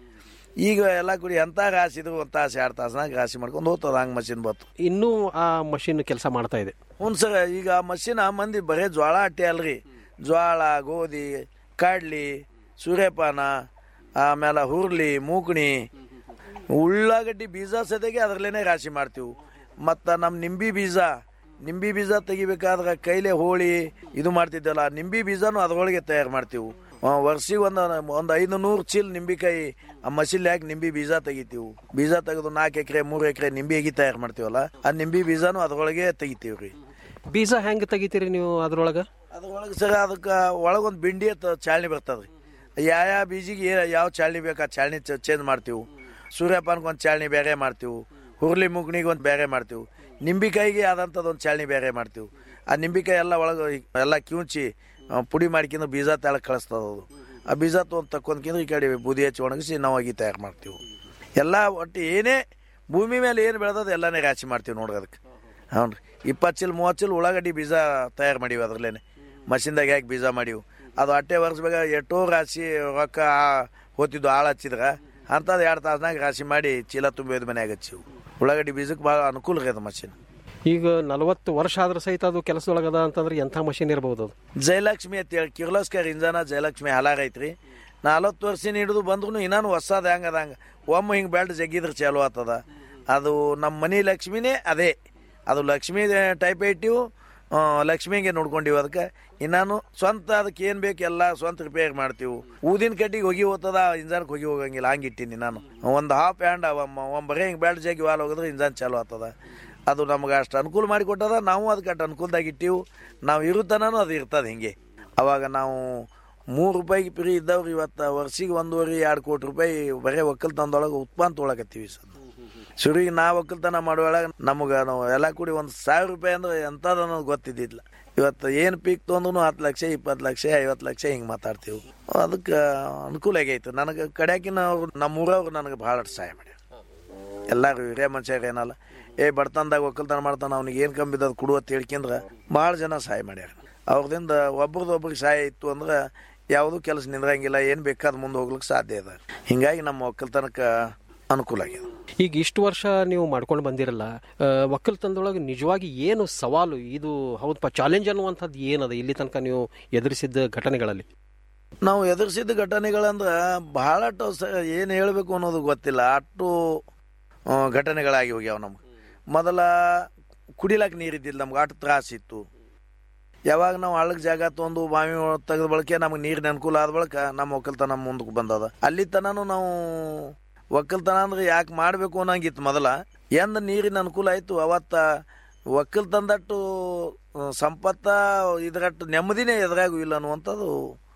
ಈಗ ಎಲ್ಲ ಕೂಡಿ ಎಂತ ರಾಶಿ ಇದ್ರು ಒಂದು ತಾಸು ಎರಡು ತಾಸ್ನಾಗ ರಾಶಿ ಮಾಡ್ಕೊಂಡು ಹೋಗ್ತದ ಹಂಗೆ ಮಷಿನ್ ಬತ್ತು ಇನ್ನೂ ಆ ಮಷಿನ್ ಕೆಲಸ ಮಾಡ್ತಾ ಇದೆ ಹ್ಞೂ ಸರ್ ಈಗ ಆ ಮಷಿನ್ ಮಂದಿ ಬರೇ ಜ್ವಾಳ ಅಟ್ಟೆ ಅಲ್ರಿ ಜ್ವಾಳ ಗೋಧಿ ಕಡ್ಲಿ ಸೂರ್ಯಪಾನ ಆಮೇಲೆ ಹುರ್ಲಿ ಮೂಕಣಿ ಉಳ್ಳಾಗಡ್ಡಿ ಬೀಜ ಸದ್ಯಗೆ ಅದರಲ್ಲೇನೆ ರಾಶಿ ಮಾಡ್ತೀವಿ ಮತ್ತು ನಮ್ಮ ನಿಂಬಿ ಬೀಜ ನಿಂಬಿ ಬೀಜ ತೆಗಿಬೇಕಾದ್ರೆ ಕೈಲೇ ಹೋಳಿ ಇದು ಮಾಡ್ತಿದ್ದಲ್ಲ ನಿಂಬಿ ಬೀಜನೂ ಅದರೊಳಗೆ ತಯಾರು ಮಾಡ್ತೀವಿ ವರ್ಷಿಗೆ ಒಂದು ಒಂದು ಐದು ನೂರು ಚೀಲ ನಿಂಬಿಕಾಯಿ ಆ ಮಷಿಲ್ ಹಾಕಿ ನಿಂಬಿ ಬೀಜ ತೆಗಿತೀವಿ ಬೀಜ ತೆಗೆದು ನಾಲ್ಕು ಎಕರೆ ಮೂರು ಎಕರೆ ನಿಂಬಿ ಅಗಿ ತಯಾರು ಮಾಡ್ತೀವಲ್ಲ ಆ ನಿಂಬಿ ಬೀಜನೂ ಅದರೊಳಗೆ ತೆಗಿತೀವಿ ರೀ ಬೀಜ ಹೆಂಗೆ ತೆಗಿತೀರಿ ನೀವು ಅದ್ರೊಳಗೆ ಅದ್ರೊಳಗೆ ಸರ್ ಅದಕ್ಕೆ ಒಳಗೊಂದು ಬಿಂಡಿ ಅಂತ ಚಾಳ್ನಿ ಬರ್ತದೆ ಯಾವ ಯಾವ ಬೀಜಿಗೆ ಏ- ಯಾವ ಚಾಳ್ನಿ ಬೇಕು ಆ ಚಾಳ್ನಿ ಚೇಂಜ್ ಮಾಡ್ತೀವಿ ಸೂರ್ಯಪಾನಕ್ಕೆ ಒಂದು ಚಾಳ್ನಿ ಬೇರೆ ಮಾಡ್ತೀವಿ ಹುರ್ಲಿ ಮುಗ್ನಿಗೆ ಒಂದು ಬೇರೆ ಮಾಡ್ತೀವಿ ನಿಂಬಿಕಾಯಿಗೆ ಆದಂಥದ್ದು ಒಂದು ಚಾಳ್ನಿ ಬೇರೆ ಮಾಡ್ತೀವಿ ಆ ನಿಂಬಿಕಾಯಿ ಎಲ್ಲ ಒಳಗೆ ಎಲ್ಲ ಕಿವುಚಿ ಆ, ಪುಡಿ ಮಾಡ್ಕೊಂಡು ಬೀಜ ತೆಳಗೆ ಕಳಿಸ್ತದ ಅದು ಆ ಬೀಜ ತೊಗೊಂಡು ತಕ್ಕೊಂಡ್ಕಿಂದ್ರೆ ಈ ಕಡೆ ಬುದಿ ಹಚ್ಚಿ ಒಣಗಿಸಿ ನಾವು ಅಗಿ ತಯಾರು ಮಾಡ್ತೀವಿ ಎಲ್ಲ ಒಟ್ಟು ಏನೇ ಭೂಮಿ ಮೇಲೆ ಏನು ಬೆಳೆದದ ಎಲ್ಲನೇ ರಾಶಿ ಮಾಡ್ತೀವಿ ನೋಡ್ರಿ ಅದಕ್ಕೆ ಹ್ಞೂ ರೀ ಇಪ್ಪತ್ತು ಚೀಲ ಮೂವತ್ತು ಚೀಲ ಉಳ್ಳಾಗಡ್ಡಿ ಬೀಜ ತಯಾರು ಮಾಡೀವಿ ಅದ್ರಲ್ಲೇನೆ ಮಷಿನ್ದಾಗ ಹಾಕಿ ಬೀಜ ಮಾಡೀವಿ ಅದು ಅಟ್ಟೆ ವರ್ಷದಾಗ ಎಷ್ಟೋ ರಾಶಿ ರೊಕ್ಕ ಆ- ಹೋತಿದ್ದು ಆಳು ಹಚ್ಚಿದ್ರ ಅಂಥದ್ದು ಎರಡು ತಾಸ್ನಾಗ ರಾಶಿ ಮಾಡಿ ಚೀಲ ತುಂಬಿದ ಮನ್ಯಾಗ ಹಚ್ಚಿವು ಉಳ್ಳಾಗಡ್ಡಿ ಬೀಜಕ್ಕೆ ಭಾಳ ಅನುಕೂಲ ರೀ ಅದು ಮಷಿನ್ ಈಗ ನಲವತ್ತು ವರ್ಷ ಆದ್ರೆ ಸಹಿತ ಅದು ಕೆಲಸದೊಳಗದ ಅಂತಂದ್ರೆ ಎಂಥ ಮಷಿನ್ ಇರ್ಬೋದು ಅದು ಜಯಲಕ್ಷ್ಮಿ ಅಂತೇಳಿ ಕಿರ್ಲೋಸ್ಕರ್ ಇಂಜನ ಜಯಲಕ್ಷ್ಮಿ ಹಲಾಗ ಐತ್ರಿ ನಲ್ವತ್ತು ವರ್ಷಿನ ಹಿಡಿದು ಬಂದ್ರು ಇನ್ನೂ ಹೊಸದು ಹೆಂಗೆ ಅದ ಹಂಗೆ ಒಮ್ಮೆ ಹಿಂಗೆ ಬೆಲ್ಟ್ ಜಗ್ಗಿದ್ರೆ ಚಾಲು ಆಗ್ತದ ಅದು ನಮ್ಮ ಮನೆ ಲಕ್ಷ್ಮಿನೇ ಅದೇ ಅದು ಲಕ್ಷ್ಮಿ ಟೈಪ್ ಇಟ್ಟಿವು ಆ, ಲಕ್ಷ್ಮಿಗೆ ನೋಡ್ಕೊಂಡಿವಿ ಅದಕ್ಕೆ ಇನ್ನಾನು ಸ್ವಂತ ಅದಕ್ಕೆ ಏನು ಬೇಕು ಎಲ್ಲ ಸ್ವಂತ ರಿಪೇರ್ ಮಾಡ್ತೀವಿ ಊದಿನ ಕಡ್ಡಿಗೆ ಹೋಗಿ ಹೋಗ್ತದ ಇಂಜನ್ಗೆ ಹೋಗಿ ಹೋಗಂಗಿಲ್ಲ ಹಂಗೆ ಇಟ್ಟಿನಿ ನಾನು ಒಂದು ಹಾಫ್ ಹ್ಯಾಂಡ್ ಒಂದು ಬರೀ ಹಿಂಗೆ ಬೆಲ್ಟ್ ಜಗ್ಗಿ ವಾಲ್ ಹೋಗಿದ್ರೆ ಇಂಜನ್ ಚಾಲು ಆಗ್ತದ ಅದು ನಮ್ಗೆ ಅಷ್ಟು ಅನುಕೂಲ ಮಾಡಿಕೊಟ್ಟದ ನಾವು ಅದಕ್ಕೆ ಅಷ್ಟು ಅನುಕೂಲದಾಗ ಇಟ್ಟಿವು ನಾವು ಇರುತ್ತನೂ ಅದು ಇರ್ತದೆ ಹಿಂಗೆ ಅವಾಗ ನಾವು ಮೂರು ರೂಪಾಯಿಗೆ ಫ್ರೀ ಇದ್ದವ್ರು ಇವತ್ತು ವರ್ಷಿಗೆ ಒಂದೂವರೆ ಎರಡು ಕೋಟಿ ರೂಪಾಯಿ ಬರೀ ಒಕ್ಕಲ್ತನದೊಳಗೆ ಉತ್ಪನ್ನ ತೊಗೊಳಕತ್ತೀವಿ ಸರ್ ಸುರಿಗೆ ನಾವು ಒಕ್ಕಲ್ತನ ಮಾಡುವಾಗ ನಮಗೆ ನಾವು ಎಲ್ಲ ಕೂಡಿ ಒಂದು ಸಾವಿರ ರೂಪಾಯಿ ಅಂದ್ರೆ ಎಂಥದ್ದು ಅನ್ನೋದು ಗೊತ್ತಿದ್ದಿಲ್ಲ ಇವತ್ತು ಏನು ಪೀಕ್ ತೊಂದ್ರೂ ಹತ್ತು ಲಕ್ಷ ಇಪ್ಪತ್ತು ಲಕ್ಷ ಐವತ್ತು ಲಕ್ಷ ಹಿಂಗೆ ಮಾತಾಡ್ತೀವಿ ಅದಕ್ಕೆ ಅನುಕೂಲ ಆಗೈತೆ ನನಗೆ ಕಡ್ಯಾಕಿನ ಅವ್ರು ನಮ್ಮ ಊರವ್ರು ನನಗೆ ಭಾಳ ಸಹಾಯ ಮಾಡ್ಯಾರ ಎಲ್ಲರೂ ಹಿರಿಯ ಮನುಷ್ಯರು ಏನಲ್ಲ ಏ ಬಡತನದಾಗ ಒಕ್ಕಲ್ತನ ಮಾಡ್ತಾನೆ ಅವ್ನಿಗೆ ಏನು ಕಮ್ಮಿ ಅದು ಕೊಡು ಅಂತ ಹೇಳ್ಕೊಂಡ್ರೆ ಭಾಳ ಜನ ಸಹಾಯ ಮಾಡ್ಯಾರ ಅವ್ರದಿಂದ ಒಬ್ರದ್ದು ಒಬ್ರಿಗೆ ಸಹಾಯ ಇತ್ತು ಅಂದ್ರೆ ಯಾವುದೂ ಕೆಲಸ ನಿಂದ್ರಂಗಿಲ್ಲ ಏನು ಬೇಕಾದ ಮುಂದೆ ಹೋಗ್ಲಿಕ್ಕೆ ಸಾಧ್ಯ ಇದೆ ಹಿಂಗಾಗಿ ನಮ್ಮ ಒಕ್ಕಲ್ತನಕ್ಕೆ ಅನುಕೂಲ ಆಗಿದೆ ಈಗ ಇಷ್ಟು ವರ್ಷ ನೀವು ಮಾಡ್ಕೊಂಡು ಬಂದಿರಲ್ಲ ಆ, ಒಕ್ಕಲ್ತನದೊಳಗೆ ನಿಜವಾಗಿ ಏನು ಸವಾಲು ಇದು ಹೌದಪ್ಪ ಚಾಲೆಂಜ್ ಅನ್ನುವಂಥದ್ದು ಏನದ ಇಲ್ಲಿ ತನಕ ನೀವು ಎದುರಿಸಿದ್ದ ಘಟನೆಗಳಲ್ಲಿ ನಾವು ಎದುರಿಸಿದ ಘಟನೆಗಳಂದ್ರೆ ಬಹಳಷ್ಟು ಸ ಏನು ಹೇಳಬೇಕು ಅನ್ನೋದು ಗೊತ್ತಿಲ್ಲ ಅಷ್ಟು ಆ, ಘಟನೆಗಳಾಗಿ ಹೋಗ್ಯಾವ ನಮ್ಗೆ ಮೊದಲ ಕುಡಿಲಾಕ ನೀರಿದ್ದಿಲ್ಲ ನಮ್ಗೆ ಅಷ್ಟು ತ್ರಾಸಿತ್ತು ಯಾವಾಗ ನಾವು ಹಳ್ಳಕ್ಕೆ ಜಾಗ ತೊಗೊಂಡು ಬಾವಿ ತೆಗೆದ ಬಳಕೆ ನಮಗೆ ನೀರಿನ ಅನುಕೂಲ ಆದ ಬಳಿಕ ನಮ್ಮ ಒಕ್ಕಲ್ತನ ಮುಂದಕ್ಕೆ ಬಂದದ ಅಲ್ಲಿ ತನೂ ನಾವು ಒಕ್ಕಲ್ತನ ಅಂದ್ರೆ ಯಾಕೆ ಮಾಡಬೇಕು ಅನ್ನಂಗಿತ್ತು ಮೊದಲ ಎಂದ ನೀರಿನ ಅನುಕೂಲ ಆಯಿತು ಅವತ್ತ ಒಕ್ಕಲ್ತನದಟ್ಟು ಆ, ಸಂಪತ್ತ ಇದರಟ್ಟು ನೆಮ್ಮದಿನೇ ಎದುರಾಗೂ ಇಲ್ಲ ಅನ್ನುವಂಥದ್ದು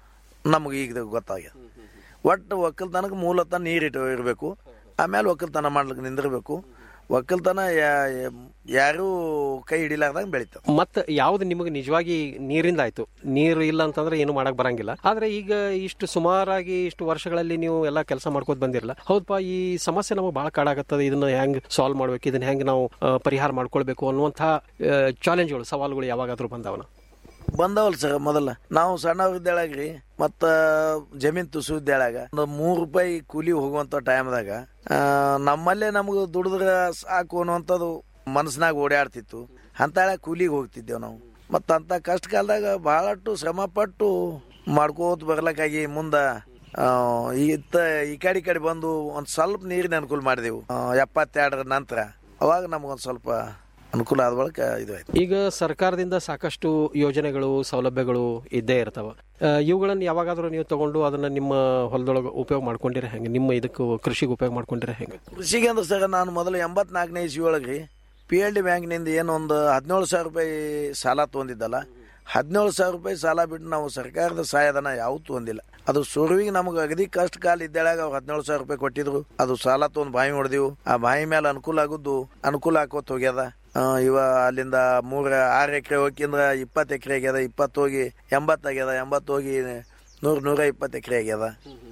ನಮಗೆ ಈಗ ಗೊತ್ತಾಗ್ಯದ ಒಟ್ಟು ಒಕ್ಕಲ್ತನಕ್ಕೆ ಮೂಲತಃ ನೀರಿಟ್ಟು ಇರಬೇಕು ಆಮೇಲೆ ಒಕ್ಕಲ್ತನ ಮಾಡ್ಲಿಕ್ಕೆ ನಿಂದಿರಬೇಕು ಒಕ್ಕಲ್ತನ ಯಾ- ಯಾರೂ ಕೈ ಹಿಡಿಲಾರ್ದಂಗೆ ಬೆಳಿತಾವ ಮತ್ತೆ ಯಾವ್ದು ನಿಮಗೆ ನಿಜವಾಗಿ ನೀರಿಂದ ಆಯ್ತು ನೀರು ಇಲ್ಲ ಅಂತಂದ್ರೆ ಏನು ಮಾಡಕ್ ಬರಂಗಿಲ್ಲ ಆದ್ರೆ ಈಗ ಇಷ್ಟು ಸುಮಾರಾಗಿ ಇಷ್ಟು ವರ್ಷಗಳಲ್ಲಿ ನೀವು ಎಲ್ಲ ಕೆಲಸ ಮಾಡ್ಕೋತ ಬಂದಿರಲ್ಲ ಹೌದಪ್ಪ ಈ ಸಮಸ್ಯೆ ನಮಗೆ ಬಹಳ ಕಾಡಾಗತ್ತದ ಇದನ್ನ ಹೆಂಗ್ ಸಾಲ್ವ್ ಮಾಡ್ಬೇಕು ಇದನ್ನ ಹೆಂಗ್ ನಾವು ಆ, ಪರಿಹಾರ ಮಾಡ್ಕೊಳ್ಬೇಕು ಅನ್ನುವಂಥ ಚಾಲೆಂಜ್ಗಳು ಸವಾಲುಗಳು ಯಾವಾಗಾದ್ರೂ ಬಂದವನ ಬಂದವಲ್ ಸರ್ ಮೊದಲ ನಾವು ಸಣ್ಣವ್ರಿದ್ದಾಳಾಗ ರೀ ಮತ್ತ ಜಮೀನ್ ತುಸುವಿದ್ದಾಳಾಗ ಒಂದು ಮೂರು ರೂಪಾಯಿ ಕೂಲಿ ಹೋಗುವಂತ ಟೈಮ್ದಾಗ ನಮ್ಮಲ್ಲೇ ನಮ್ಗೆ ದುಡಿದ್ರ ಸಾಕು ಅನ್ನುವಂಥದ್ದು ಮನಸ್ಸಿನಾಗ ಓಡಾಡ್ತಿತ್ತು ಅಂತಾಳ ಕೂಲಿಗೆ ಹೋಗ್ತಿದ್ದೇವು ನಾವು ಮತ್ತ ಅಂತ ಕಷ್ಟ ಕಾಲದಾಗ ಬಹಳಷ್ಟು ಶ್ರಮ ಪಟ್ಟು ಮಾಡ್ಕೋತ ಬರ್ಲಕ್ಕಾಗಿ ಮುಂದ ಆ, ಇತ್ತ ಈ ಕಡೆ ಈ ಕಡೆ ಬಂದು ಒಂದ್ ಸ್ವಲ್ಪ ನೀರಿನ ಅನುಕೂಲ ಮಾಡಿದೆವು ಆ, ಎಪ್ಪತ್ತೆರಡರ ನಂತರ ಅವಾಗ ನಮಗೊಂದು ಸ್ವಲ್ಪ ಅನುಕೂಲ ಆದ ಬಳಿಕ ಇದು ಆಯ್ತು ಈಗ ಸರ್ಕಾರದಿಂದ ಸಾಕಷ್ಟು ಯೋಜನೆಗಳು ಸೌಲಭ್ಯಗಳು ಇದ್ದೇ ಇರ್ತಾವ ಆ, ಇವುಗಳನ್ನ ಯಾವಾಗಾದ್ರೂ ನೀವು ತಗೊಂಡು ಅದನ್ನ ನಿಮ್ಮ ಹೊಲದೊಳಗೆ ಉಪಯೋಗ ಮಾಡ್ಕೊಂಡಿರ ಹೆಂಗೆ ನಿಮ್ಮ ಇದಕ್ಕೆ ಕೃಷಿಗೆ ಉಪಯೋಗ ಮಾಡ್ಕೊಂಡಿರ ಹೆಂಗೆ ಕೃಷಿಗೆ ಅಂದ್ರೆ ಸರ್ ನಾನು ಮೊದಲು ಎಂಬತ್ನಾಲ್ಕನೇ ಇಸ್ವಿ ಒಳಗೆ ರೀ ಪಿ ಎಲ್ ಡಿ ಬ್ಯಾಂಕ್ನಿಂದ ಏನು ಒಂದು ಹದಿನೇಳು ಸಾವಿರ ರೂಪಾಯಿ ಸಾಲ ತೊಗೊಂಡಿದ್ದಲ್ಲ ಹದಿನೇಳು ಸಾವಿರ ರೂಪಾಯಿ ಸಾಲ ಬಿಟ್ಟು ನಾವು ಸರ್ಕಾರದ ಸಹಾಯಧನ ಯಾವೂ ತೊಗೊಂಡಿಲ್ಲ ಅದು ಸುರುವಿಗೆ ನಮಗೆ ಅಗದಿ ಕಷ್ಟ ಕಾಲ ಇದ್ದಾಳಾಗ ಅವ್ರು ಹದಿನೇಳು ಸಾವಿರ ರೂಪಾಯಿ ಕೊಟ್ಟಿದ್ರು ಅದು ಸಾಲ ತೊಗೊಂಡು ಬಾವಿ ಹೊಡೆದಿವು ಆ ಬಾವಿ ಮೇಲೆ ಅನುಕೂಲ ಆಗುದ್ದು ಅನುಕೂಲ ಆಕೋತ ಹೋಗ್ಯದ ಆ, ಇವ ಅಲ್ಲಿಂದ ಮೂರ ಆರು ಎಕರೆ ಹೋಗಿಂದ್ರ ಇಪ್ಪತ್ತು ಎಕರೆ ಆಗ್ಯದ ಇಪ್ಪತ್ತು ಹೋಗಿ ಎಂಬತ್ತು ಆಗ್ಯದ ಎಂಬತ್ತು ಹೋಗಿ ನೂರ ನೂರ ಇಪ್ಪತ್ತು ಎಕರೆ ಆಗ್ಯದ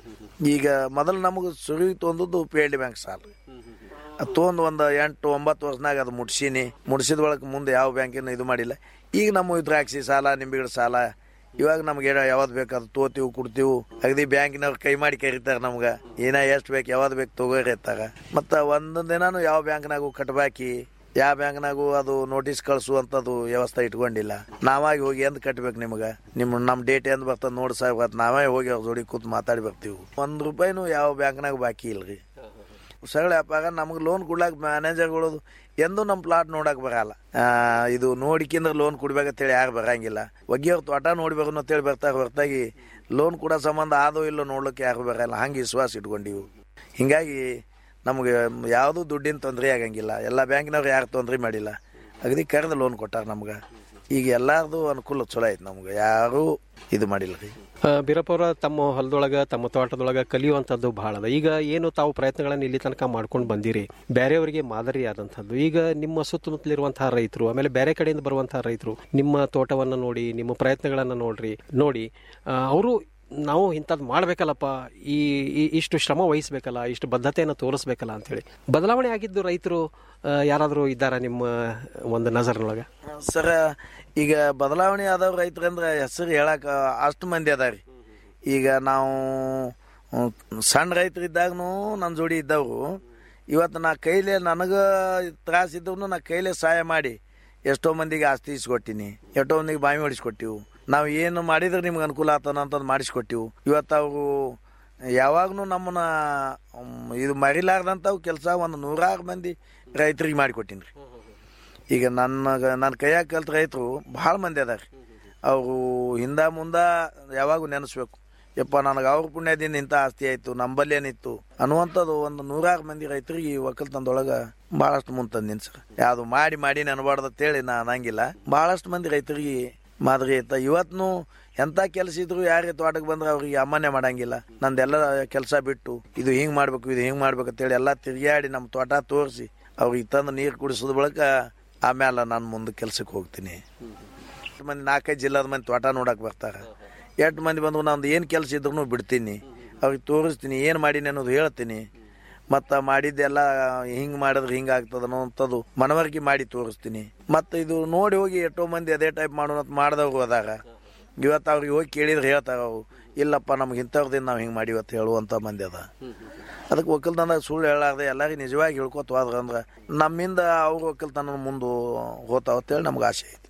ಈಗ ಮೊದಲು ನಮಗೆ ಸುರುವಿಗೆ ತೊಂದದ್ದು ಪಿ ಎಲ್ ಡಿ ಬ್ಯಾಂಕ್ ಸಾಲ ಅದು ತೊಗೊಂಡು ಒಂದು ಎಂಟು ಒಂಬತ್ತು ವರ್ಷನಾಗ ಅದು ಮುಟ್ಸೀನಿ ಮುಟ್ಸಿದ ಒಳಗೆ ಮುಂದೆ ಯಾವ ಬ್ಯಾಂಕಿನ ಇದು ಮಾಡಿಲ್ಲ ಈಗ ನಮ್ಮ ದ್ರಾಕ್ಷಿ ಸಾಲ ನಿಂಬೆಗಿಡ ಸಾಲ ಇವಾಗ ನಮ್ಗೆ ಏನೋ ಯಾವ್ದು ಬೇಕು ಅದು ತೋತೀವಿ ಕೊಡ್ತೀವಿ ಅಗದಿ ಬ್ಯಾಂಕಿನವ್ರು ಕೈ ಮಾಡಿ ಕರೀತಾರೆ ನಮ್ಗೆ ಏನ ಎಷ್ಟು ಬೇಕು ಯಾವ್ದು ಬೇಕು ತಗೋರಿ ಅಂತಾರ ಮತ್ತು ಒಂದು ದಿನಾನು ಯಾವ ಬ್ಯಾಂಕ್ನಾಗೂ ಕಟ್ಬಾಕಿ ಯಾವ ಬ್ಯಾಂಕ್ನಾಗೂ ಅದು ನೋಟಿಸ್ ಕಳಿಸುವಂಥದ್ದು ವ್ಯವಸ್ಥೆ ಇಟ್ಕೊಂಡಿಲ್ಲ ನಾವಾಗಿ ಹೋಗಿ ಎಂದ್ ಕಟ್ಬೇಕು ನಿಮ್ಗೆ ನಿಮ್ಮ ನಮ್ಮ ಡೇಟ್ ಎಂದ್ ಬರ್ತದೆ ನೋಡಿ ಸಾಹೇಬ್ ನಾವೇ ಹೋಗಿ ಅವ್ರ ಜೋಡಿ ಕೂತ್ ಮಾತಾಡಿ ಬರ್ತೀವಿ ಒಂದು ರೂಪಾಯಿನೂ ಯಾವ ಬ್ಯಾಂಕ್ನಾಗ ಬಾಕಿ ಇಲ್ರಿ ಸರಳ ವ್ಯಾಪಾರ ನಮಗೆ ಲೋನ್ ಕೊಡ್ಲಾಕ ಮ್ಯಾನೇಜರ್ಗಳು ಎಂದೂ ನಮ್ಮ ಪ್ಲಾಟ್ ನೋಡಕ್ ಬರಲ್ಲ ಆ, ಇದು ನೋಡಿಕಿಂದ್ರೆ ಲೋನ್ ಕೊಡ್ಬೇಕಂತೇಳಿ ಯಾರು ಬರಂಗಿಲ್ಲ ಒಗ್ಗಿಯವ್ರ ತೋಟ ನೋಡ್ಬೇಕು ಅಂತೇಳಿ ಬರ್ತಾರೆ ಹೊರತಾಗಿ ಲೋನ್ ಕೊಡೋ ಸಂಬಂಧ ಆದೋ ಇಲ್ಲೋ ನೋಡ್ಲಿಕ್ಕೆ ಯಾರು ಬರಲ್ಲ ಹಂಗೆ ವಿಶ್ವಾಸ ಇಟ್ಕೊಂಡಿವು ಹಿಂಗಾಗಿ ನಮಗೆ ಯಾವುದೂ ದುಡ್ಡಿನ ತೊಂದರೆ ಆಗಂಗಿಲ್ಲ ಎಲ್ಲ ಬ್ಯಾಂಕಿನವ್ರು ಯಾರು ತೊಂದರೆ ಮಾಡಿಲ್ಲ ಅಗದಿ ಕರೆದು ಲೋನ್ ಕೊಟ್ಟಾರ ನಮ್ಗೆ ಈಗ ಎಲ್ಲಾರ್ದು ಅನುಕೂಲ ಚಲೋ ಐತೆ ನಮ್ಗೆ ಯಾರೂ ಇದು ಮಾಡಿಲ್ಲ ರೀ ಆ, ಬೀರಪ್ಪ ಅವರ ತಮ್ಮ ಹೊಲದೊಳಗ ತಮ್ಮ ತೋಟದೊಳಗ ಕಲಿಯುವಂಥದ್ದು ಬಹಳ ಅದ ಈಗ ಏನು ತಾವು ಪ್ರಯತ್ನಗಳನ್ನು ಇಲ್ಲಿ ತನಕ ಮಾಡ್ಕೊಂಡು ಬಂದಿರಿ ಬೇರೆಯವರಿಗೆ ಮಾದರಿ ಆದಂಥದ್ದು ಈಗ ನಿಮ್ಮ ಸುತ್ತಮುತ್ತಲಿರುವಂತಹ ರೈತರು ಆಮೇಲೆ ಬೇರೆ ಕಡೆಯಿಂದ ಬರುವಂತಹ ರೈತರು ನಿಮ್ಮ ತೋಟವನ್ನು ನೋಡಿ ನಿಮ್ಮ ಪ್ರಯತ್ನಗಳನ್ನು ನೋಡ್ರಿ ನೋಡಿ ಅವರು ನಾವು ಇಂಥದ್ದು ಮಾಡ್ಬೇಕಲ್ಲಪ್ಪ ಈ ಈ- ಇಷ್ಟು ಶ್ರಮ ವಹಿಸ್ಬೇಕಲ್ಲ ಇಷ್ಟು ಬದ್ಧತೆಯನ್ನು ತೋರಿಸ್ಬೇಕಲ್ಲ ಅಂತೇಳಿ ಬದಲಾವಣೆ ಆಗಿದ್ದು ರೈತರು ಯಾರಾದರೂ ಇದ್ದಾರಾ ನಿಮ್ಮ ಒಂದು ನಜರ್ನೊಳಗೆ ಸರ ಈಗ ಬದಲಾವಣೆ ಆದವ್ರು ರೈತರು ಅಂದ್ರೆ ಹೆಸರು ಹೇಳಕ್ ಅಷ್ಟು ಮಂದಿ ಅದಾರಿ ಈಗ ನಾವು ಹ್ಮ್, ಸಣ್ಣ ರೈತರು ಇದ್ದಾಗನು ನನ್ನ ಜೋಡಿ ಇದ್ದವರು ಇವತ್ತು ನಾ ಕೈಲೇ ನನಗೆ ತ್ರಾಸ ಇದ್ದವ್ನು ನಾ ಕೈಲೇ ಸಹಾಯ ಮಾಡಿ ಎಷ್ಟೋ ಮಂದಿಗೆ ಆಸ್ತಿ ಇಸ್ಕೊಟ್ಟಿನಿ ಎಷ್ಟೋ ಮಂದಿಗೆ ಬಾವಿ ಹೊಡಿಸ್ಕೊಟ್ಟಿವು ನಾವು ಏನು ಮಾಡಿದ್ರೆ ನಿಮ್ಗೆ ಅನುಕೂಲ ಆತನ ಅಂತಂದು ಮಾಡಿಸ್ಕೊಟ್ಟಿವು ಇವತ್ತು ಅವರು ಯಾವಾಗ್ಲೂ ನಮ್ಮನ್ನ ಹ್ಮ್, ಇದು ಮರಿಲಾರ್ದಂಥವು ಕೆಲಸ ಒಂದು ನೂರಾರು ಮಂದಿ ರೈತರಿಗೆ ಮಾಡಿಕೊಟ್ಟಿನಿ ರೀ ಈಗ ನನ್ನ ನನ್ನ ಕೈಯಾಗ ಕಲ್ತ ರೈತರು ಭಾಳ ಮಂದಿ ಅದಾರ ಅವರು ಹಿಂದ ಮುಂದ ಯಾವಾಗೂ ನೆನೆಸ್ಬೇಕು ಯಪ್ಪ ನನಗೆ ಅವ್ರ ಪುಣ್ಯದಿಂದ ಇಂಥ ಆಸ್ತಿ ಆಯ್ತು ನಂಬಲ್ಲಿ ಏನಿತ್ತು ಅನ್ನುವಂಥದ್ದು ಒಂದು ನೂರಾರು ಮಂದಿ ರೈತರಿಗೆ ಈ ಒಕ್ಕಲ್ತನದೊಳಗೆ ಭಾಳಷ್ಟು ಮುಂದೆ ತಂದಿನಿ ಸರ್ ಯಾವುದು ಮಾಡಿ ಮಾಡಿ ನೆನಬಾರ್ದು ಅಂತೇಳಿ ನಾ ಅನ್ನಂಗಿಲ್ಲ ಭಾಳಷ್ಟು ಮಂದಿ ರೈತರಿಗೆ ಮಾದರಿ ಐತ ಇವತ್ನು ಎಂಥ ಕೆಲಸ ಇದ್ರು ಯಾರೇ ತೋಟಕ್ಕೆ ಬಂದ್ರೆ ಅವ್ರಿಗೆ ಅಮಾನ್ಯ ಮಾಡಂಗಿಲ್ಲ ನಂದೆಲ್ಲ ಕೆಲಸ ಬಿಟ್ಟು ಇದು ಹಿಂಗೆ ಮಾಡ್ಬೇಕು ಇದು ಹಿಂಗೆ ಮಾಡ್ಬೇಕು ಅಂತೇಳಿ ಎಲ್ಲ ತಿರುಗಾಡಿ ನಮ್ಮ ತೋಟ ತೋರಿಸಿ ಅವ್ರಿಗೆ ತಂದು ನೀರು ಕುಡಿಸಿದ ಬಳಿಕ ಆಮೇಲೆ ನಾನು ಮುಂದೆ ಕೆಲ್ಸಕ್ಕೆ ಹೋಗ್ತೀನಿ ಎಷ್ಟು ಮಂದಿ ನಾಲ್ಕೈದು ಜಿಲ್ಲಾದ ಮಂದಿ ತೋಟ ನೋಡಕ್ಕೆ ಬರ್ತಾರೆ ಎಷ್ಟು ಮಂದಿ ಬಂದು ನಂದು ಏನು ಕೆಲಸ ಇದ್ರೂ ಬಿಡ್ತೀನಿ ಅವ್ರಿಗೆ ತೋರಿಸ್ತೀನಿ ಏನು ಮಾಡೀನಿ ಅನ್ನೋದು ಹೇಳ್ತೀನಿ ಮತ್ತು ಮಾಡಿದ್ದೆಲ್ಲ ಹಿಂಗೆ ಮಾಡಿದ್ರೆ ಹಿಂಗೆ ಆಗ್ತದೆ ಅನ್ನೋಂಥದ್ದು ಮನವರಿಕೆ ಮಾಡಿ ತೋರಿಸ್ತೀನಿ ಮತ್ತು ಇದು ನೋಡಿ ಹೋಗಿ ಎಷ್ಟೋ ಮಂದಿ ಅದೇ ಟೈಪ್ ಮಾಡೋಣ ಅಂತ ಮಾಡಿದವ್ರು ಅದಾಗ ಇವತ್ತು ಅವ್ರಿಗೆ ಹೋಗಿ ಕೇಳಿದ್ರೆ ಹೇಳ್ತಾರೆ ಅವು ಇಲ್ಲಪ್ಪ ನಮ್ಗೆ ಇಂಥವ್ರದಿಂದ ನಾವು ಹಿಂಗೆ ಮಾಡಿ ಇವತ್ತು ಹೇಳುವಂಥ ಮಂದಿ ಅದ ಅದಕ್ಕೆ ಒಕ್ಕಲ್ತನದಾಗ ಸುಳ್ಳು ಹೇಳಾರ್ದೆ ಎಲ್ಲರಿಗೆ ನಿಜವಾಗಿ ಹೇಳ್ಕೊತ ಹೋದ್ರ ಅಂದ್ರೆ ನಮ್ಮಿಂದ ಅವ್ರ ಒಕ್ಕಲ್ತನ ಮುಂದೆ ಹೋತಾವ ಅಂತೇಳಿ ನಮ್ಗೆ ಆಸೆ ಐತಿ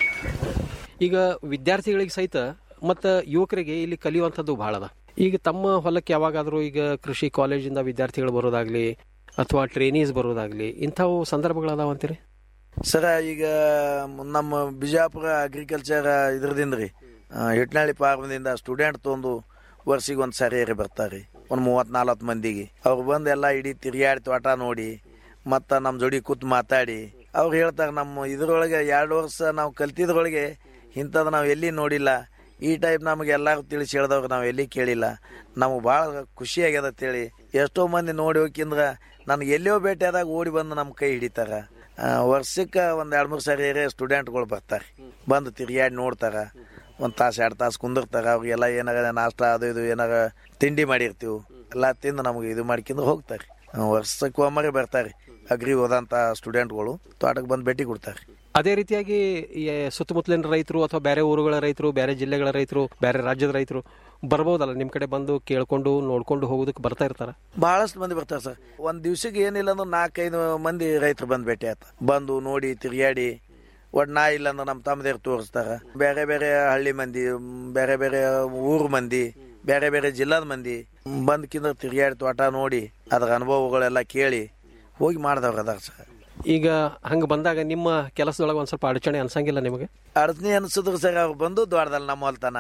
ಈಗ ವಿದ್ಯಾರ್ಥಿಗಳಿಗೆ ಸಹಿತ ಮತ್ತು ಯುವಕರಿಗೆ ಇಲ್ಲಿ ಕಲಿಯುವಂಥದ್ದು ಬಹಳ ಅದ ಈಗ ತಮ್ಮ ಹೊಲಕ್ಕೆ ಯಾವಾಗಾದರೂ ಈಗ ಕೃಷಿ ಕಾಲೇಜಿಂದ ವಿದ್ಯಾರ್ಥಿಗಳು ಬರೋದಾಗ್ಲಿ ಅಥವಾ ಟ್ರೈನೀಸ್ ಬರೋದಾಗ್ಲಿ ಇಂಥವು ಸಂದರ್ಭಗಳದಾವ ಅಂತೀರಿ ಸರ ಈಗ ನಮ್ಮ ಬಿಜಾಪುರ ಅಗ್ರಿಕಲ್ಚರ್ ಇದ್ರದಿಂದ ರೀ ಹಿಟ್ನಾಳಿ ಫಾರ್ಮದಿಂದ ಸ್ಟೂಡೆಂಟ್ ತೊಂದು ವರ್ಷಿಗೆ ಒಂದು ಸಾರಿ ಏರಿ ಬರ್ತಾರೆ ಒಂದು ಮೂವತ್ತು ನಲ್ವತ್ತು ಮಂದಿಗೆ ಅವ್ರು ಬಂದು ಎಲ್ಲ ಇಡೀ ತಿರುಗಾಡಿ ತೋಟ ನೋಡಿ ಮತ್ತು ನಮ್ಮ ಜೋಡಿ ಕೂತ್ ಮಾತಾಡಿ ಅವ್ರು ಹೇಳ್ತಾರೆ ನಮ್ಮ ಇದ್ರೊಳಗೆ ಎರಡು ವರ್ಷ ನಾವು ಕಲ್ತಿದ್ರೊಳಗೆ ಇಂಥದ್ದು ನಾವು ಎಲ್ಲಿ ನೋಡಿಲ್ಲ ಈ ಟೈಪ್ ನಮಗೆ ಎಲ್ಲರೂ ತಿಳಿಸಿ ಹೇಳ್ದವ್ರು ನಾವು ಎಲ್ಲಿ ಕೇಳಿಲ್ಲ ನಮಗೆ ಭಾಳ ಖುಷಿ ಆಗ್ಯದ ಅಂತೇಳಿ ಎಷ್ಟೋ ಮಂದಿ ನೋಡಿ ಹೋಗಿಂದ್ರ ನನಗೆ ಎಲ್ಲಿಯೋ ಭೇಟಿ ಆದಾಗ ಓಡಿ ಬಂದು ನಮ್ಮ ಕೈ ಹಿಡಿತಾರ ಆ, ವರ್ಷಕ್ಕೆ ಒಂದು ಎರಡು ಮೂರು ಸಾರಿ ಏರಿಯಾ ಸ್ಟೂಡೆಂಟ್ಗಳು ಬರ್ತಾರೆ ಬಂದು ತಿರುಗಾಡಿ ನೋಡ್ತಾರ ಒಂದು ತಾಸು ಎರಡು ತಾಸು ಕುಂದಿರ್ತಾರ ಅವ್ರಿಗೆಲ್ಲ ಏನಾರ ನಾಷ್ಟ ಅದು ಇದು ಏನಾರ ತಿಂಡಿ ಮಾಡಿರ್ತೀವಿ ಎಲ್ಲ ತಿಂದು ನಮಗೆ ಇದು ಮಾಡ್ಕೊಂಡು ಹೋಗ್ತಾರೆ ಆ, ವರ್ಷಕ್ಕೆ ಒಮ್ಮರೆ ಬರ್ತಾರೆ ಅಗ್ರಿ ಓದಂಥ ಸ್ಟೂಡೆಂಟ್ಗಳು ತೋಟಕ್ಕೆ ಬಂದು ಭೇಟಿ ಕೊಡ್ತಾರೆ ಅದೇ ರೀತಿಯಾಗಿ ಈ ಸುತ್ತಮುತ್ತಲಿನ ರೈತರು ಅಥವಾ ಬೇರೆ ಊರುಗಳ ರೈತರು ಬೇರೆ ಜಿಲ್ಲೆಗಳ ರೈತರು ಬೇರೆ ರಾಜ್ಯದ ರೈತರು ಬರ್ಬೋದಲ್ಲ ನಿಮ್ಮ ಕಡೆ ಬಂದು ಕೇಳ್ಕೊಂಡು ನೋಡ್ಕೊಂಡು ಹೋಗೋದಕ್ಕೆ ಬರ್ತಾ ಇರ್ತಾರ ಬಹಳಷ್ಟು ಮಂದಿ ಬರ್ತಾರೆ ಸರ್ ಒಂದು ದಿವ್ಸಕ್ಕೆ ಏನಿಲ್ಲ ಅಂದ್ರೆ ನಾಲ್ಕೈದು ಮಂದಿ ರೈತರು ಬಂದು ಭೇಟಿ ಆಯ್ತು ಬಂದು ನೋಡಿ ತಿರುಗಾಡಿ ಒಟ್ಟು ನಾ ಇಲ್ಲ ಅಂದ್ರೆ ನಮ್ಮ ತಮ್ಮದೇರು ತೋರಿಸ್ತಾರ ಬೇರೆ ಬೇರೆ ಹಳ್ಳಿ ಮಂದಿ ಮ್, ಬೇರೆ ಬೇರೆ ಊರು ಮಂದಿ ಬೇರೆ ಬೇರೆ ಜಿಲ್ಲಾದ ಮಂದಿ ಬಂದ್ಕಿಂದ್ರೆ ತಿರುಗಾಡಿ ತೋಟ ನೋಡಿ ಅದ್ರ ಅನುಭವಗಳೆಲ್ಲ ಕೇಳಿ ಹೋಗಿ ಮಾಡ್ದವ್ರು ಅದಾರ ಸರ್ ಈಗ ಹಂಗೆ ಬಂದಾಗ ನಿಮ್ಮ ಕೆಲಸದೊಳಗೆ ಒಂದು ಸ್ವಲ್ಪ ಅಡಚಣೆ ಅನ್ಸಂಗಿಲ್ಲ ನಿಮಗೆ ಅಡಚಣೆ ಅನ್ಸಿದ್ರು ಸರ್ ಅವ್ರು ಬಂದು ದ್ವಾರದಲ್ಲ ನಮ್ಮ ಹೊಲ್ತನ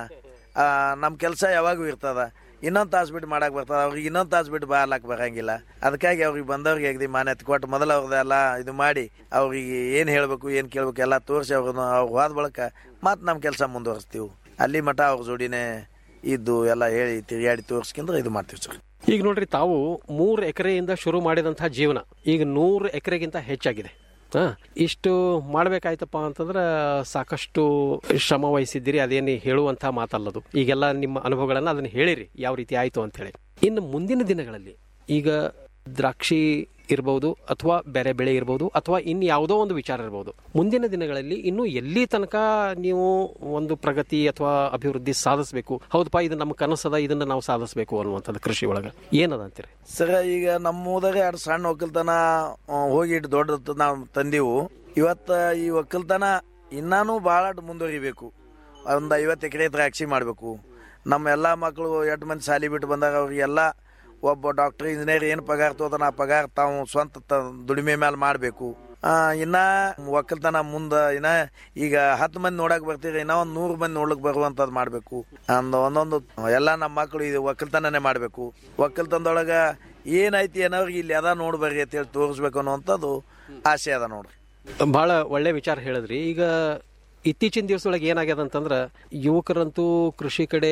ನಮ್ಮ ಕೆಲಸ ಯಾವಾಗೂ ಇರ್ತದ ಇನ್ನೊಂದು ತಾಸು ಬಿಟ್ಟು ಮಾಡಕ್ ಬರ್ತದ ಅವ್ರಿಗೆ ಇನ್ನೊಂದು ತಾಸು ಬಿಟ್ಟು ಬಾರ್ಲಾಕ್ ಬರಂಗಿಲ್ಲ ಅದಕ್ಕಾಗಿ ಅವ್ರಿಗೆ ಬಂದವ್ರಿಗೆ ಅಗದಿ ಮಾನ್ಯತೆ ಕೊಟ್ಟು ಮೊದಲು ಅವ್ರದ್ದೆಲ್ಲ ಇದು ಮಾಡಿ ಅವ್ರಿಗೆ ಏನು ಹೇಳಬೇಕು ಏನು ಕೇಳ್ಬೇಕು ಎಲ್ಲ ತೋರಿಸಿ ಅವ್ರನ್ನ ಅವ್ರು ಹೋದ ಬಳಿಕ ಮತ್ತೆ ನಮ್ಮ ಕೆಲಸ ಮುಂದುವರಿಸ್ತೀವಿ ಅಲ್ಲಿ ಮಠ ಅವ್ರ ಜೋಡಿನೇ ಇದ್ದು ಎಲ್ಲ ಹೇಳಿ ತಿರುಗಾಡಿ ತೋರಿಸ್ಕೊಂಡ್ರೆ ಇದು ಮಾಡ್ತೀವಿ ಸರ್ ಈಗ ನೋಡ್ರಿ ತಾವು ಮೂರು ಎಕರೆಯಿಂದ ಶುರು ಮಾಡಿದಂತಹ ಜೀವನ ಈಗ ನೂರು ಎಕರೆಗಿಂತ ಹೆಚ್ಚಾಗಿದೆ ಹಾ ಇಷ್ಟು ಮಾಡ್ಬೇಕಾಯ್ತಪ್ಪ ಅಂತಂದ್ರೆ ಸಾಕಷ್ಟು ಶ್ರಮ ವಹಿಸಿದ್ದೀರಿ ಅದೇನು ಹೇಳುವಂತಹ ಮಾತಲ್ಲದು ಈಗೆಲ್ಲ ನಿಮ್ಮ ಅನುಭವಗಳನ್ನ ಅದನ್ನ ಹೇಳಿರಿ ಯಾವ ರೀತಿ ಆಯ್ತು ಅಂತ ಹೇಳಿ ಇನ್ನು ಮುಂದಿನ ದಿನಗಳಲ್ಲಿ ಈಗ ದ್ರಾಕ್ಷಿ ಇರಬಹುದು ಅಥವಾ ಬೇರೆ ಬೆಳೆ ಇರಬಹುದು ಅಥವಾ ಇನ್ನು ಯಾವುದೋ ಒಂದು ವಿಚಾರ ಇರಬಹುದು ಮುಂದಿನ ದಿನಗಳಲ್ಲಿ ಇನ್ನು ಎಲ್ಲಿ ತನಕ ನೀವು ಒಂದು ಪ್ರಗತಿ ಅಥವಾ ಅಭಿವೃದ್ಧಿ ಸಾಧಿಸಬೇಕು ಹೌದಪ್ಪ ಇದು ನಮ್ಮ ಕನಸದ ಇದನ್ನ ನಾವು ಸಾಧಿಸಬೇಕು ಅನ್ನುವಂಥದ್ದು ಕೃಷಿ ಒಳಗೆ ಏನದ ಅಂತೀರಿ ಸರ ಈಗ ನಮ್ಮ ಊದಾಗ ಎರಡು ಸಣ್ಣ ಒಕ್ಕಲ್ತನ ಆ, ಹೋಗಿ ಇಟ್ಟು ದೊಡ್ಡ ನಾವು ತಂದೀವು ಇವತ್ತ ಈ ಒಕ್ಕಲ್ತನ ಇನ್ನಾನು ಭಾಳ ಮುಂದುವರಿಬೇಕು ಒಂದು ಐವತ್ತು ಎಕರೆ ದ್ರಾಕ್ಷಿ ಮಾಡಬೇಕು ನಮ್ಮ ಎಲ್ಲ ಮಕ್ಕಳು ಎಂಟು ಮಂದಿ ಸಾಲಿ ಬಿಟ್ಟು ಬಂದಾಗ ಅವ್ರಿಗೆಲ್ಲ ಒಬ್ಬ ಡಾಕ್ಟರ್ ಇಂಜಿನಿಯರ್ ಏನು ಪಗಾರ ತೋತಾನ ಆ ಪಗಾರ ತಾವು ಸ್ವಂತ ತ- ದುಡಿಮೆ ಮೇಲೆ ಮಾಡಬೇಕು ಇನ್ನ ಒಕ್ಕಲ್ತನ ಮುಂದೆ ಇನ್ನ ಈಗ ಹತ್ತು ಮಂದಿ ನೋಡಕ್ ಬರ್ತೀರಿ ಇನ್ನ ಒಂದು ನೂರು ಮಂದಿ ನೋಡ್ಲಿಕ್ ಬರುವಂತದ್ ಮಾಡಬೇಕು ಅಂದ್ ಒಂದೊಂದು ಎಲ್ಲ ನಮ್ಮ ಮಕ್ಕಳು ಇದು ಒಕ್ಕಲ್ತನನೇ ಮಾಡಬೇಕು ಒಕ್ಕಲ್ತನದೊಳಗ ಏನೈತಿ ಅನ್ನೋರಿಗೆ ಇಲ್ಲಿ ಅದ ನೋಡ್ಬರ್ರಿ ಅಂತ ಹೇಳಿ ತೋರಿಸ್ಬೇಕು ಅನ್ನುವಂಥದ್ದು ಆಸೆ ಅದ ನೋಡ್ರಿ ಬಹಳ ಒಳ್ಳೆ ವಿಚಾರ ಹೇಳಿದ್ರಿ ಈಗ ಇತ್ತೀಚಿನ ದಿವಸದೊಳಗೆ ಏನಾಗ್ಯದ ಅಂತಂದ್ರೆ ಯುವಕರಂತೂ ಕೃಷಿ ಕಡೆ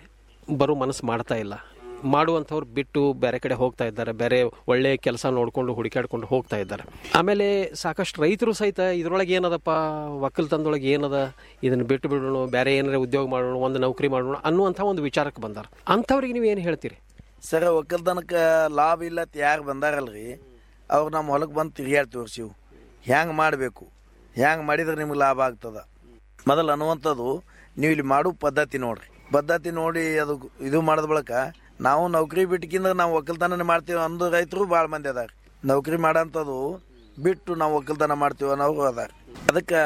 ಬರೋ ಮನಸ್ಸು ಮಾಡ್ತಾ ಇಲ್ಲ ಮಾಡುವಂಥವ್ರು ಬಿಟ್ಟು ಬೇರೆ ಕಡೆ ಹೋಗ್ತಾ ಇದ್ದಾರೆ ಬೇರೆ ಒಳ್ಳೆ ಕೆಲಸ ನೋಡ್ಕೊಂಡು ಹುಡುಕಾಡ್ಕೊಂಡು ಹೋಗ್ತಾ ಇದ್ದಾರೆ ಆಮೇಲೆ ಸಾಕಷ್ಟು ರೈತರು ಸಹಿತ ಇದ್ರೊಳಗೆ ಏನದಪ್ಪ ಒಕ್ಕಲ್ತನದೊಳಗೆ ಏನದ ಇದನ್ನ ಬಿಟ್ಟು ಬಿಡೋಣ ಬೇರೆ ಏನಾರ ಉದ್ಯೋಗ ಮಾಡೋಣ ಒಂದು ನೌಕರಿ ಮಾಡೋಣ ಅನ್ನುವಂಥ ಒಂದು ವಿಚಾರಕ್ಕೆ ಬಂದಾರ ಅಂಥವ್ರಿಗೆ ನೀವು ಏನು ಹೇಳ್ತೀರಿ ಸರ್ ಒಕ್ಕಲ್ತನಕ್ಕೆ ಲಾಭ ಇಲ್ಲ ಯಾರು ಬಂದಾರಲ್ರಿ ಅವ್ರು ನಮ್ಮ ಹೊಲಕ್ಕೆ ಬಂದು ತಿರುಗಾಡಿ ತೋರಿಸಿವು ಹೆಂಗೆ ಮಾಡಬೇಕು ಹೆಂಗೆ ಮಾಡಿದ್ರೆ ನಿಮ್ಗೆ ಲಾಭ ಆಗ್ತದ ಮೊದಲು ಅನ್ನುವಂಥದ್ದು ನೀವು ಇಲ್ಲಿ ಮಾಡೋ ಪದ್ಧತಿ ನೋಡ್ರಿ ಪದ್ಧತಿ ನೋಡಿ ಅದು ಇದು ಮಾಡಿದ ಬಳಿಕ ನಾವು ನೌಕರಿ ಬಿಟ್ಕಿಂದ ನಾವು ಒಕ್ಕಲ್ತನ ಮಾಡ್ತೀವಿ ಅಂದು ರೈತರು ಭಾಳ ಮಂದಿ ಅದಾರ ನೌಕರಿ ಮಾಡೋಂಥದ್ದು ಬಿಟ್ಟು ನಾವು ಒಕ್ಕಲ್ತನ ಮಾಡ್ತೀವಿ ಅನ್ನೋರು ಅದಾರ ಅದಕ್ಕೆ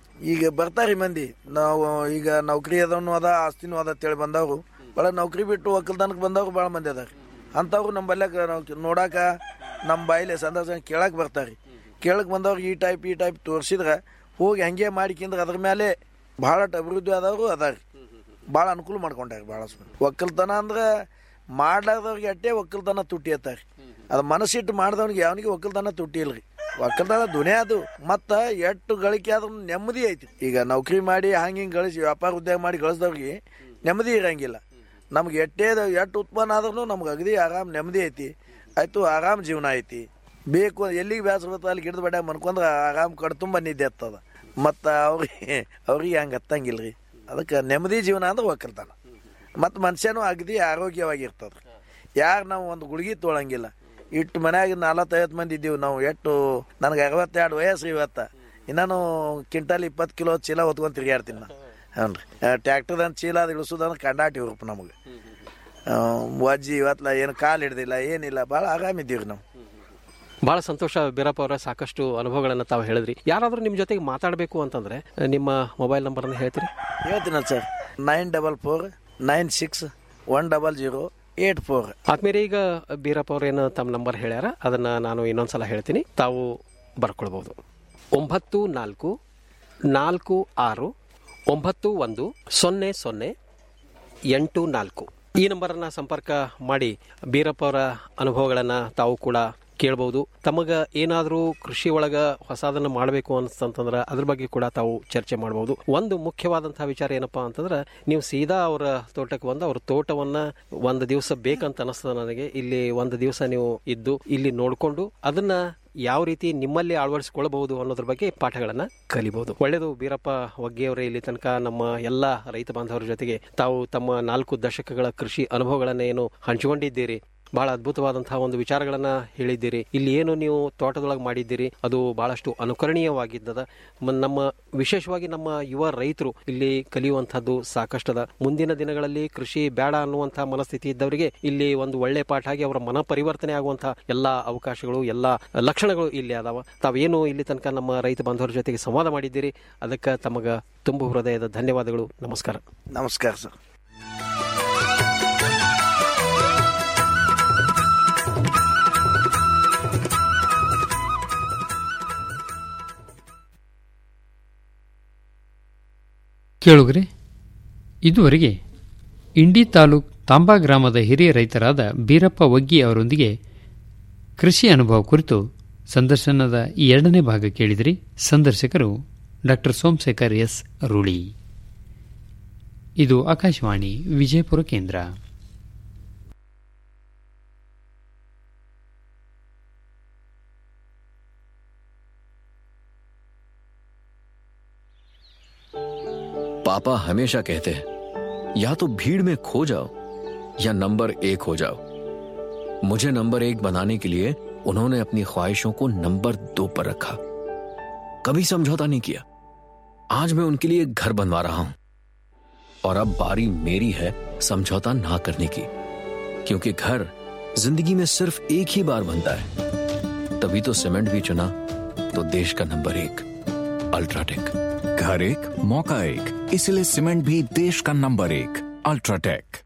ಈಗ ಬರ್ತಾರೆ ಮಂದಿ ನಾವು ಈಗ ನೌಕರಿ ಅದನ್ನು ಅದ ಆಸ್ತಿನೂ ಅದ ಅಂತೇಳಿ ಬಂದವರು ಭಾಳ ನೌಕರಿ ಬಿಟ್ಟು ಒಕ್ಕಲ್ತನಕ್ಕೆ ಬಂದವರು ಭಾಳ ಮಂದಿ ಅದಾರ ಅಂಥವ್ರು ನಮ್ಮ ಬಲ್ಯಾಕ ನಾವು ನೋಡಾಕ ನಮ್ಮ ಬಾಯಿಲೆ ಸಂದರ್ಶನ ಕೇಳಕ್ಕೆ ಬರ್ತಾರೆ ಕೇಳಕ್ಕೆ ಬಂದವ್ರಿಗೆ ಈ ಟೈಪ್ ಈ ಟೈಪ್ ತೋರಿಸಿದ್ರೆ ಹೋಗಿ ಹಂಗೆ ಮಾಡಿಕಿಂದ್ರೆ ಅದ್ರ ಮೇಲೆ ಭಾಳ ಅಭಿವೃದ್ಧಿ ಆದವರು ಅದಾರ ಭಾಳ ಅನುಕೂಲ ಮಾಡ್ಕೊಂಡಾರ ಭಾಳ ಒಕ್ಕಲ್ತನ ಅಂದ್ರೆ ಮಾಡ್ಲಾರ್ದವ್ರಿಗೆ ಅಟ್ಟೆ ಒಕ್ಕಲ್ತನ ತುಟ್ಟಿ ಅತ್ತಾರ ಅದು ಮನಸ್ಸಿಟ್ಟು ಮಾಡ್ದವ್ನಿಗೆ ಯಾವನಿಗೆ ಒಕ್ಕಲ್ತನ ತುಟ್ಟಿ ಇಲ್ರಿ ಒಕ್ಕಲ್ತನ ದುನೇ ಅದು ಮತ್ತ ಎಷ್ಟು ಗಳಿಕೆ ಆದ್ರೂ ನೆಮ್ಮದಿ ಐತಿ ಈಗ ನೌಕರಿ ಮಾಡಿ ಹಂಗೆ ಹಿಂಗೆ ಗಳಿಸಿ ವ್ಯಾಪಾರ ಉದ್ಯೋಗ ಮಾಡಿ ಗಳಿಸಿದವ್ರಿಗೆ ನೆಮ್ಮದಿ ಇರಂಗಿಲ್ಲ ನಮ್ಗೆ ಎಟ್ಟೇ ಎಷ್ಟು ಉತ್ಪನ್ನ ಆದ್ರೂ ನಮ್ಗೆ ಅಗದಿ ಆರಾಮ್ ನೆಮ್ಮದಿ ಐತಿ ಆಯ್ತು ಆರಾಮ್ ಜೀವನ ಐತಿ ಬೇಕು ಎಲ್ಲಿಗೆ ಬೇಸರ ಬರ್ತದೆ ಅಲ್ಲಿ ಗಿಡದ ಬಡ್ಯಾಗ ಮನ್ಕೊಂಡ್ರೆ ಆರಾಮ್ ಕಡ್ತುಂಬ ನಿದ್ದೆ ಹತ್ತದ ಮತ್ತು ಅವ್ರಿಗೆ ಅವ್ರಿಗೆ ಹಂಗೆ ಹತ್ತಂಗಿಲ್ರಿ ಅದಕ್ಕೆ ನೆಮ್ಮದಿ ಜೀವನ ಅಂದ್ರೆ ಒಕ್ಕಲ್ತನ ಮತ್ತು ಮನುಷ್ಯನೂ ಅಗದಿ ಆರೋಗ್ಯವಾಗಿರ್ತದೆ ಯಾರು ನಾವು ಒಂದು ಗುಳಿಗೆ ತೊಳಂಗಿಲ್ಲ ಇಟ್ಟು ಮನ್ಯಾಗ ನಲವತ್ತೈವತ್ತು ಮಂದಿ ಇದ್ದೀವಿ ನಾವು ಎಷ್ಟು ನನಗೆ ಅರವತ್ತೆರಡು ವಯಸ್ಸು ಇವತ್ತ ಇನ್ನೂ ಕ್ವಿಂಟಲ್ ಇಪ್ಪತ್ತು ಕಿಲೋ ಚೀಲ ಹೊತ್ಕೊಂಡು ತಿರುಗಾಡ್ತೀನಿ ನಾನು ಹ್ಞೂ ರೀ ಟ್ಯಾಕ್ಟರ್ದಂತ ಚೀಲ ಅದು ಇಳಿಸೋದಂದ್ರೆ ಕಂಡಾಟಿ ಹುರುಪು ನಮಗೆ ವಜ್ಜಿ ಇವತ್ತಲ್ಲ ಏನು ಕಾಲು ಹಿಡ್ದಿಲ್ಲ ಏನಿಲ್ಲ ಭಾಳ ಆರಾಮಿದ್ದೀವಿ ನಾವು ಬಹಳ ಸಂತೋಷ ಬೀರಪ್ಪ ಅವರ ಸಾಕಷ್ಟು ಅನುಭವಗಳನ್ನು ತಾವು ಹೇಳಿದ್ರಿ ಯಾರಾದರೂ ನಿಮ್ಮ ಜೊತೆಗೆ ಮಾತಾಡಬೇಕು ಅಂತಂದ್ರೆ ನಿಮ್ಮ ಮೊಬೈಲ್ ನಂಬರನ್ನು ಹೇಳ್ತೀರಿ ಹೇಳ್ತೀನಿ sir nine double four nine six one double zero eight four ಆದ್ಮೇಲೆ ಈಗ ಬೀರಪ್ಪ ಅವ್ರು ಏನು ತಮ್ಮ ನಂಬರ್ ಹೇಳ್ಯಾರ ಅದನ್ನ ನಾನು ಇನ್ನೊಂದ್ಸಲ ಹೇಳ್ತೀನಿ ತಾವು ಬರ್ಕೊಳ್ಬಹುದು ಒಂಬತ್ತು ನಾಲ್ಕು ನಾಲ್ಕು ಆರು ಒಂಬತ್ತು ಒಂದು ಸೊನ್ನೆ ಸೊನ್ನೆ ಎಂಟು ನಾಲ್ಕು ಈ ನಂಬರನ್ನ ಸಂಪರ್ಕ ಮಾಡಿ ಬೀರಪ್ಪ ಅವರ ಅನುಭವಗಳನ್ನ ತಾವು ಕೂಡ ಕೇಳಬಹುದು ತಮಗ ಏನಾದರೂ ಕೃಷಿ ಒಳಗ ಹೊಸದನ್ನ ಮಾಡಬೇಕು ಅನ್ಸ್ತಂತಂದ್ರ ಅದ್ರ ಬಗ್ಗೆ ಕೂಡ ತಾವು ಚರ್ಚೆ ಮಾಡಬಹುದು ಒಂದು ಮುಖ್ಯವಾದಂತಹ ವಿಚಾರ ಏನಪ್ಪಾ ಅಂತಂದ್ರೆ ನೀವು ಸೀದಾ ಅವರ ತೋಟಕ್ಕೆ ಬಂದು ಅವ್ರ ತೋಟವನ್ನ ಒಂದು ದಿವಸ ಬೇಕಂತ ಅನಿಸ್ತದ ನನಗೆ ಇಲ್ಲಿ ಒಂದು ದಿವಸ ನೀವು ಇದ್ದು ಇಲ್ಲಿ ನೋಡ್ಕೊಂಡು ಅದನ್ನ ಯಾವ ರೀತಿ ನಿಮ್ಮಲ್ಲಿ ಅಳವಡಿಸಿಕೊಳ್ಳಬಹುದು ಅನ್ನೋದ್ರ ಬಗ್ಗೆ ಪಾಠಗಳನ್ನ ಕಲಿಬಹುದು ಒಳ್ಳೆಯದು ಬೀರಪ್ಪ ಒಗ್ಗೆಯವರೇ ಇಲ್ಲಿ ತನಕ ನಮ್ಮ ಎಲ್ಲ ರೈತ ಬಾಂಧವರ ಜೊತೆಗೆ ತಾವು ತಮ್ಮ ನಾಲ್ಕು ದಶಕಗಳ ಕೃಷಿ ಅನುಭವಗಳನ್ನ ಏನು ಹಂಚಿಕೊಂಡಿದ್ದೀರಿ ಬಹಳ ಅದ್ಭುತವಾದಂತಹ ಒಂದು ವಿಚಾರಗಳನ್ನ ಹೇಳಿದ್ದೀರಿ ಇಲ್ಲಿ ಏನು ನೀವು ತೋಟದೊಳಗೆ ಮಾಡಿದ್ದೀರಿ ಅದು ಬಹಳಷ್ಟು ಅನುಕರಣೀಯವಾಗಿದ್ದದ ಮ- ನಮ್ಮ ವಿಶೇಷವಾಗಿ ನಮ್ಮ ಯುವ ರೈತರು ಇಲ್ಲಿ ಕಲಿಯುವಂತಹದ್ದು ಸಾಕಷ್ಟದ ಮುಂದಿನ ದಿನಗಳಲ್ಲಿ ಕೃಷಿ ಬೇಡ ಅನ್ನುವಂತಹ ಮನಸ್ಥಿತಿ ಇದ್ದವರಿಗೆ ಇಲ್ಲಿ ಒಂದು ಒಳ್ಳೆ ಪಾಠ ಆಗಿ ಅವರ ಮನ ಪರಿವರ್ತನೆ ಆಗುವಂತಹ ಎಲ್ಲಾ ಅವಕಾಶಗಳು ಎಲ್ಲಾ ಲಕ್ಷಣಗಳು ಇಲ್ಲಿ ಅದಾವ ತಾವೇನು ಇಲ್ಲಿ ತನಕ ನಮ್ಮ ರೈತ ಬಾಂಧವರ ಜೊತೆಗೆ ಸಂವಾದ ಮಾಡಿದ್ದೀರಿ ಅದಕ್ಕೆ ತಮಗ ತುಂಬು ಹೃದಯದ ಧನ್ಯವಾದಗಳು ನಮಸ್ಕಾರ ನಮಸ್ಕಾರ ಸರ್ ಕೇಳುಗರೆ ಇದುವರೆಗೆ ಇಂಡಿ ತಾಲೂಕ್ ತಾಂಬಾ ಗ್ರಾಮದ ಹಿರಿಯ ರೈತರಾದ ಬೀರಪ್ಪ ಒಗ್ಗಿ ಅವರೊಂದಿಗೆ ಕೃಷಿ ಅನುಭವ ಕುರಿತು ಸಂದರ್ಶನದ ಈ ಎರಡನೇ ಭಾಗ ಕೇಳಿದಿರಿ ಸಂದರ್ಶಕರು ಡಾಕ್ಟರ್ ಸೋಮಶೇಖರ್ ಎಸ್ ರೂಳಿ ಇದು ಆಕಾಶವಾಣಿ ವಿಜಯಪುರ ಕೇಂದ್ರ पापा हमेशा कहते हैं या तो भीड़ में खो जाओ या नंबर एक हो जाओ मुझे नंबर एक बनाने के लिए उन्होंने अपनी ख्वाहिशों को नंबर दो पर रखा कभी समझौता नहीं किया आज मैं उनके लिए घर बनवा रहा हूं और अब बारी मेरी है समझौता ना करने की क्योंकि घर जिंदगी में सिर्फ एक ही बार बनता है तभी तो सीमेंट भी चुना तो देश का नंबर एक अल्ट्राटेक घर एक मौका एक इसलिए सीमेंट भी देश का नंबर एक अल्ट्राटेक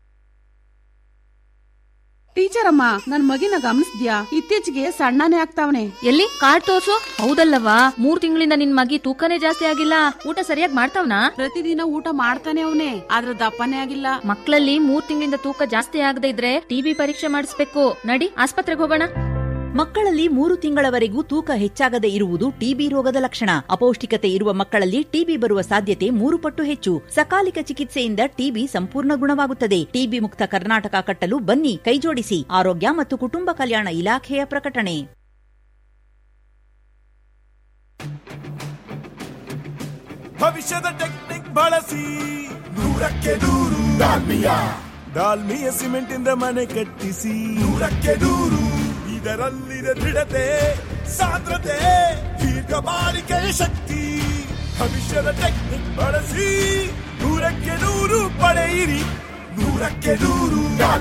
ಟೀಚರ್ ಅಮ್ಮ ನನ್ ಮಗಿನ ಗಮನಿಸ್ದ್ಯಾ ಇತ್ತೀಚೆಗೆ ಸಣ್ಣನೇ ಆಗ್ತಾವನೆ ಎಲ್ಲಿ ಕಾರ್ಡ್ ತೋರ್ಸು ಹೌದಲ್ಲವಾ ಮೂರ್ ತಿಂಗಳಿಂದ ನಿನ್ ಮಗಿ ತೂಕನೇ ಜಾಸ್ತಿ ಆಗಿಲ್ಲ ಊಟ ಸರಿಯಾಗಿ ಮಾಡ್ತಾವ್ನಾ ಪ್ರತಿದಿನ ಊಟ ಮಾಡ್ತಾನೆ ಅವನೇ ಆದ್ರ ದಪ್ಪನೇ ಆಗಿಲ್ಲ ಮಕ್ಕಳಲ್ಲಿ ಮೂರ್ ತಿಂಗಳಿಂದ ತೂಕ ಜಾಸ್ತಿ ಆಗದೆ ಇದ್ರೆ ಟಿಬಿ ಪರೀಕ್ಷೆ ಮಾಡಿಸ್ಬೇಕು ನಡಿ ಆಸ್ಪತ್ರೆಗೆ ಹೋಗೋಣ ಮಕ್ಕಳಲ್ಲಿ ಮೂರು ತಿಂಗಳವರೆಗೂ ತೂಕ ಹೆಚ್ಚಾಗದೆ ಇರುವುದು ಟಿಬಿ ರೋಗದ ಲಕ್ಷಣ ಅಪೌಷ್ಟಿಕತೆ ಇರುವ ಮಕ್ಕಳಲ್ಲಿ ಟಿಬಿ ಬರುವ ಸಾಧ್ಯತೆ ಮೂರು ಪಟ್ಟು ಹೆಚ್ಚು ಸಕಾಲಿಕ ಚಿಕಿತ್ಸೆಯಿಂದ ಟಿಬಿ ಸಂಪೂರ್ಣ ಗುಣವಾಗುತ್ತದೆ ಟಿಬಿ ಮುಕ್ತ ಕರ್ನಾಟಕ ಕಟ್ಟಲು ಬನ್ನಿ ಕೈಜೋಡಿಸಿ ಆರೋಗ್ಯ ಮತ್ತು ಕುಟುಂಬ ಕಲ್ಯಾಣ ಇಲಾಖೆಯ ಪ್ರಕಟಣೆ ಭವಿಷ್ಯದ ಟೆಕ್ನಿಕ್ ಬಳಸಿ ನೂರಕ್ಕೆ ನೂರು ಡಾಲ್ಮಿಯಾ ಡಾಲ್ಮಿಯ ಸಿಮೆಂಟ್ ಇಂದ ಮನೆ ಕಟ್ಟಿಸಿ ನೂರಕ್ಕೆ ನೂರು ಇದರಲ್ಲಿದೆ ದೃಢತೆ ಸಾಂದ್ರತೆ ದೀರ್ಘ ಬಾಳಿಕೆಯ ಶಕ್ತಿ ಭವಿಷ್ಯದ ಟೆಕ್ನಿಕ್ ಬಳಸಿ ನೂರಕ್ಕೆ ನೂರು ಪಡೆಯಿರಿ ನೂರಕ್ಕೆ ನೂರು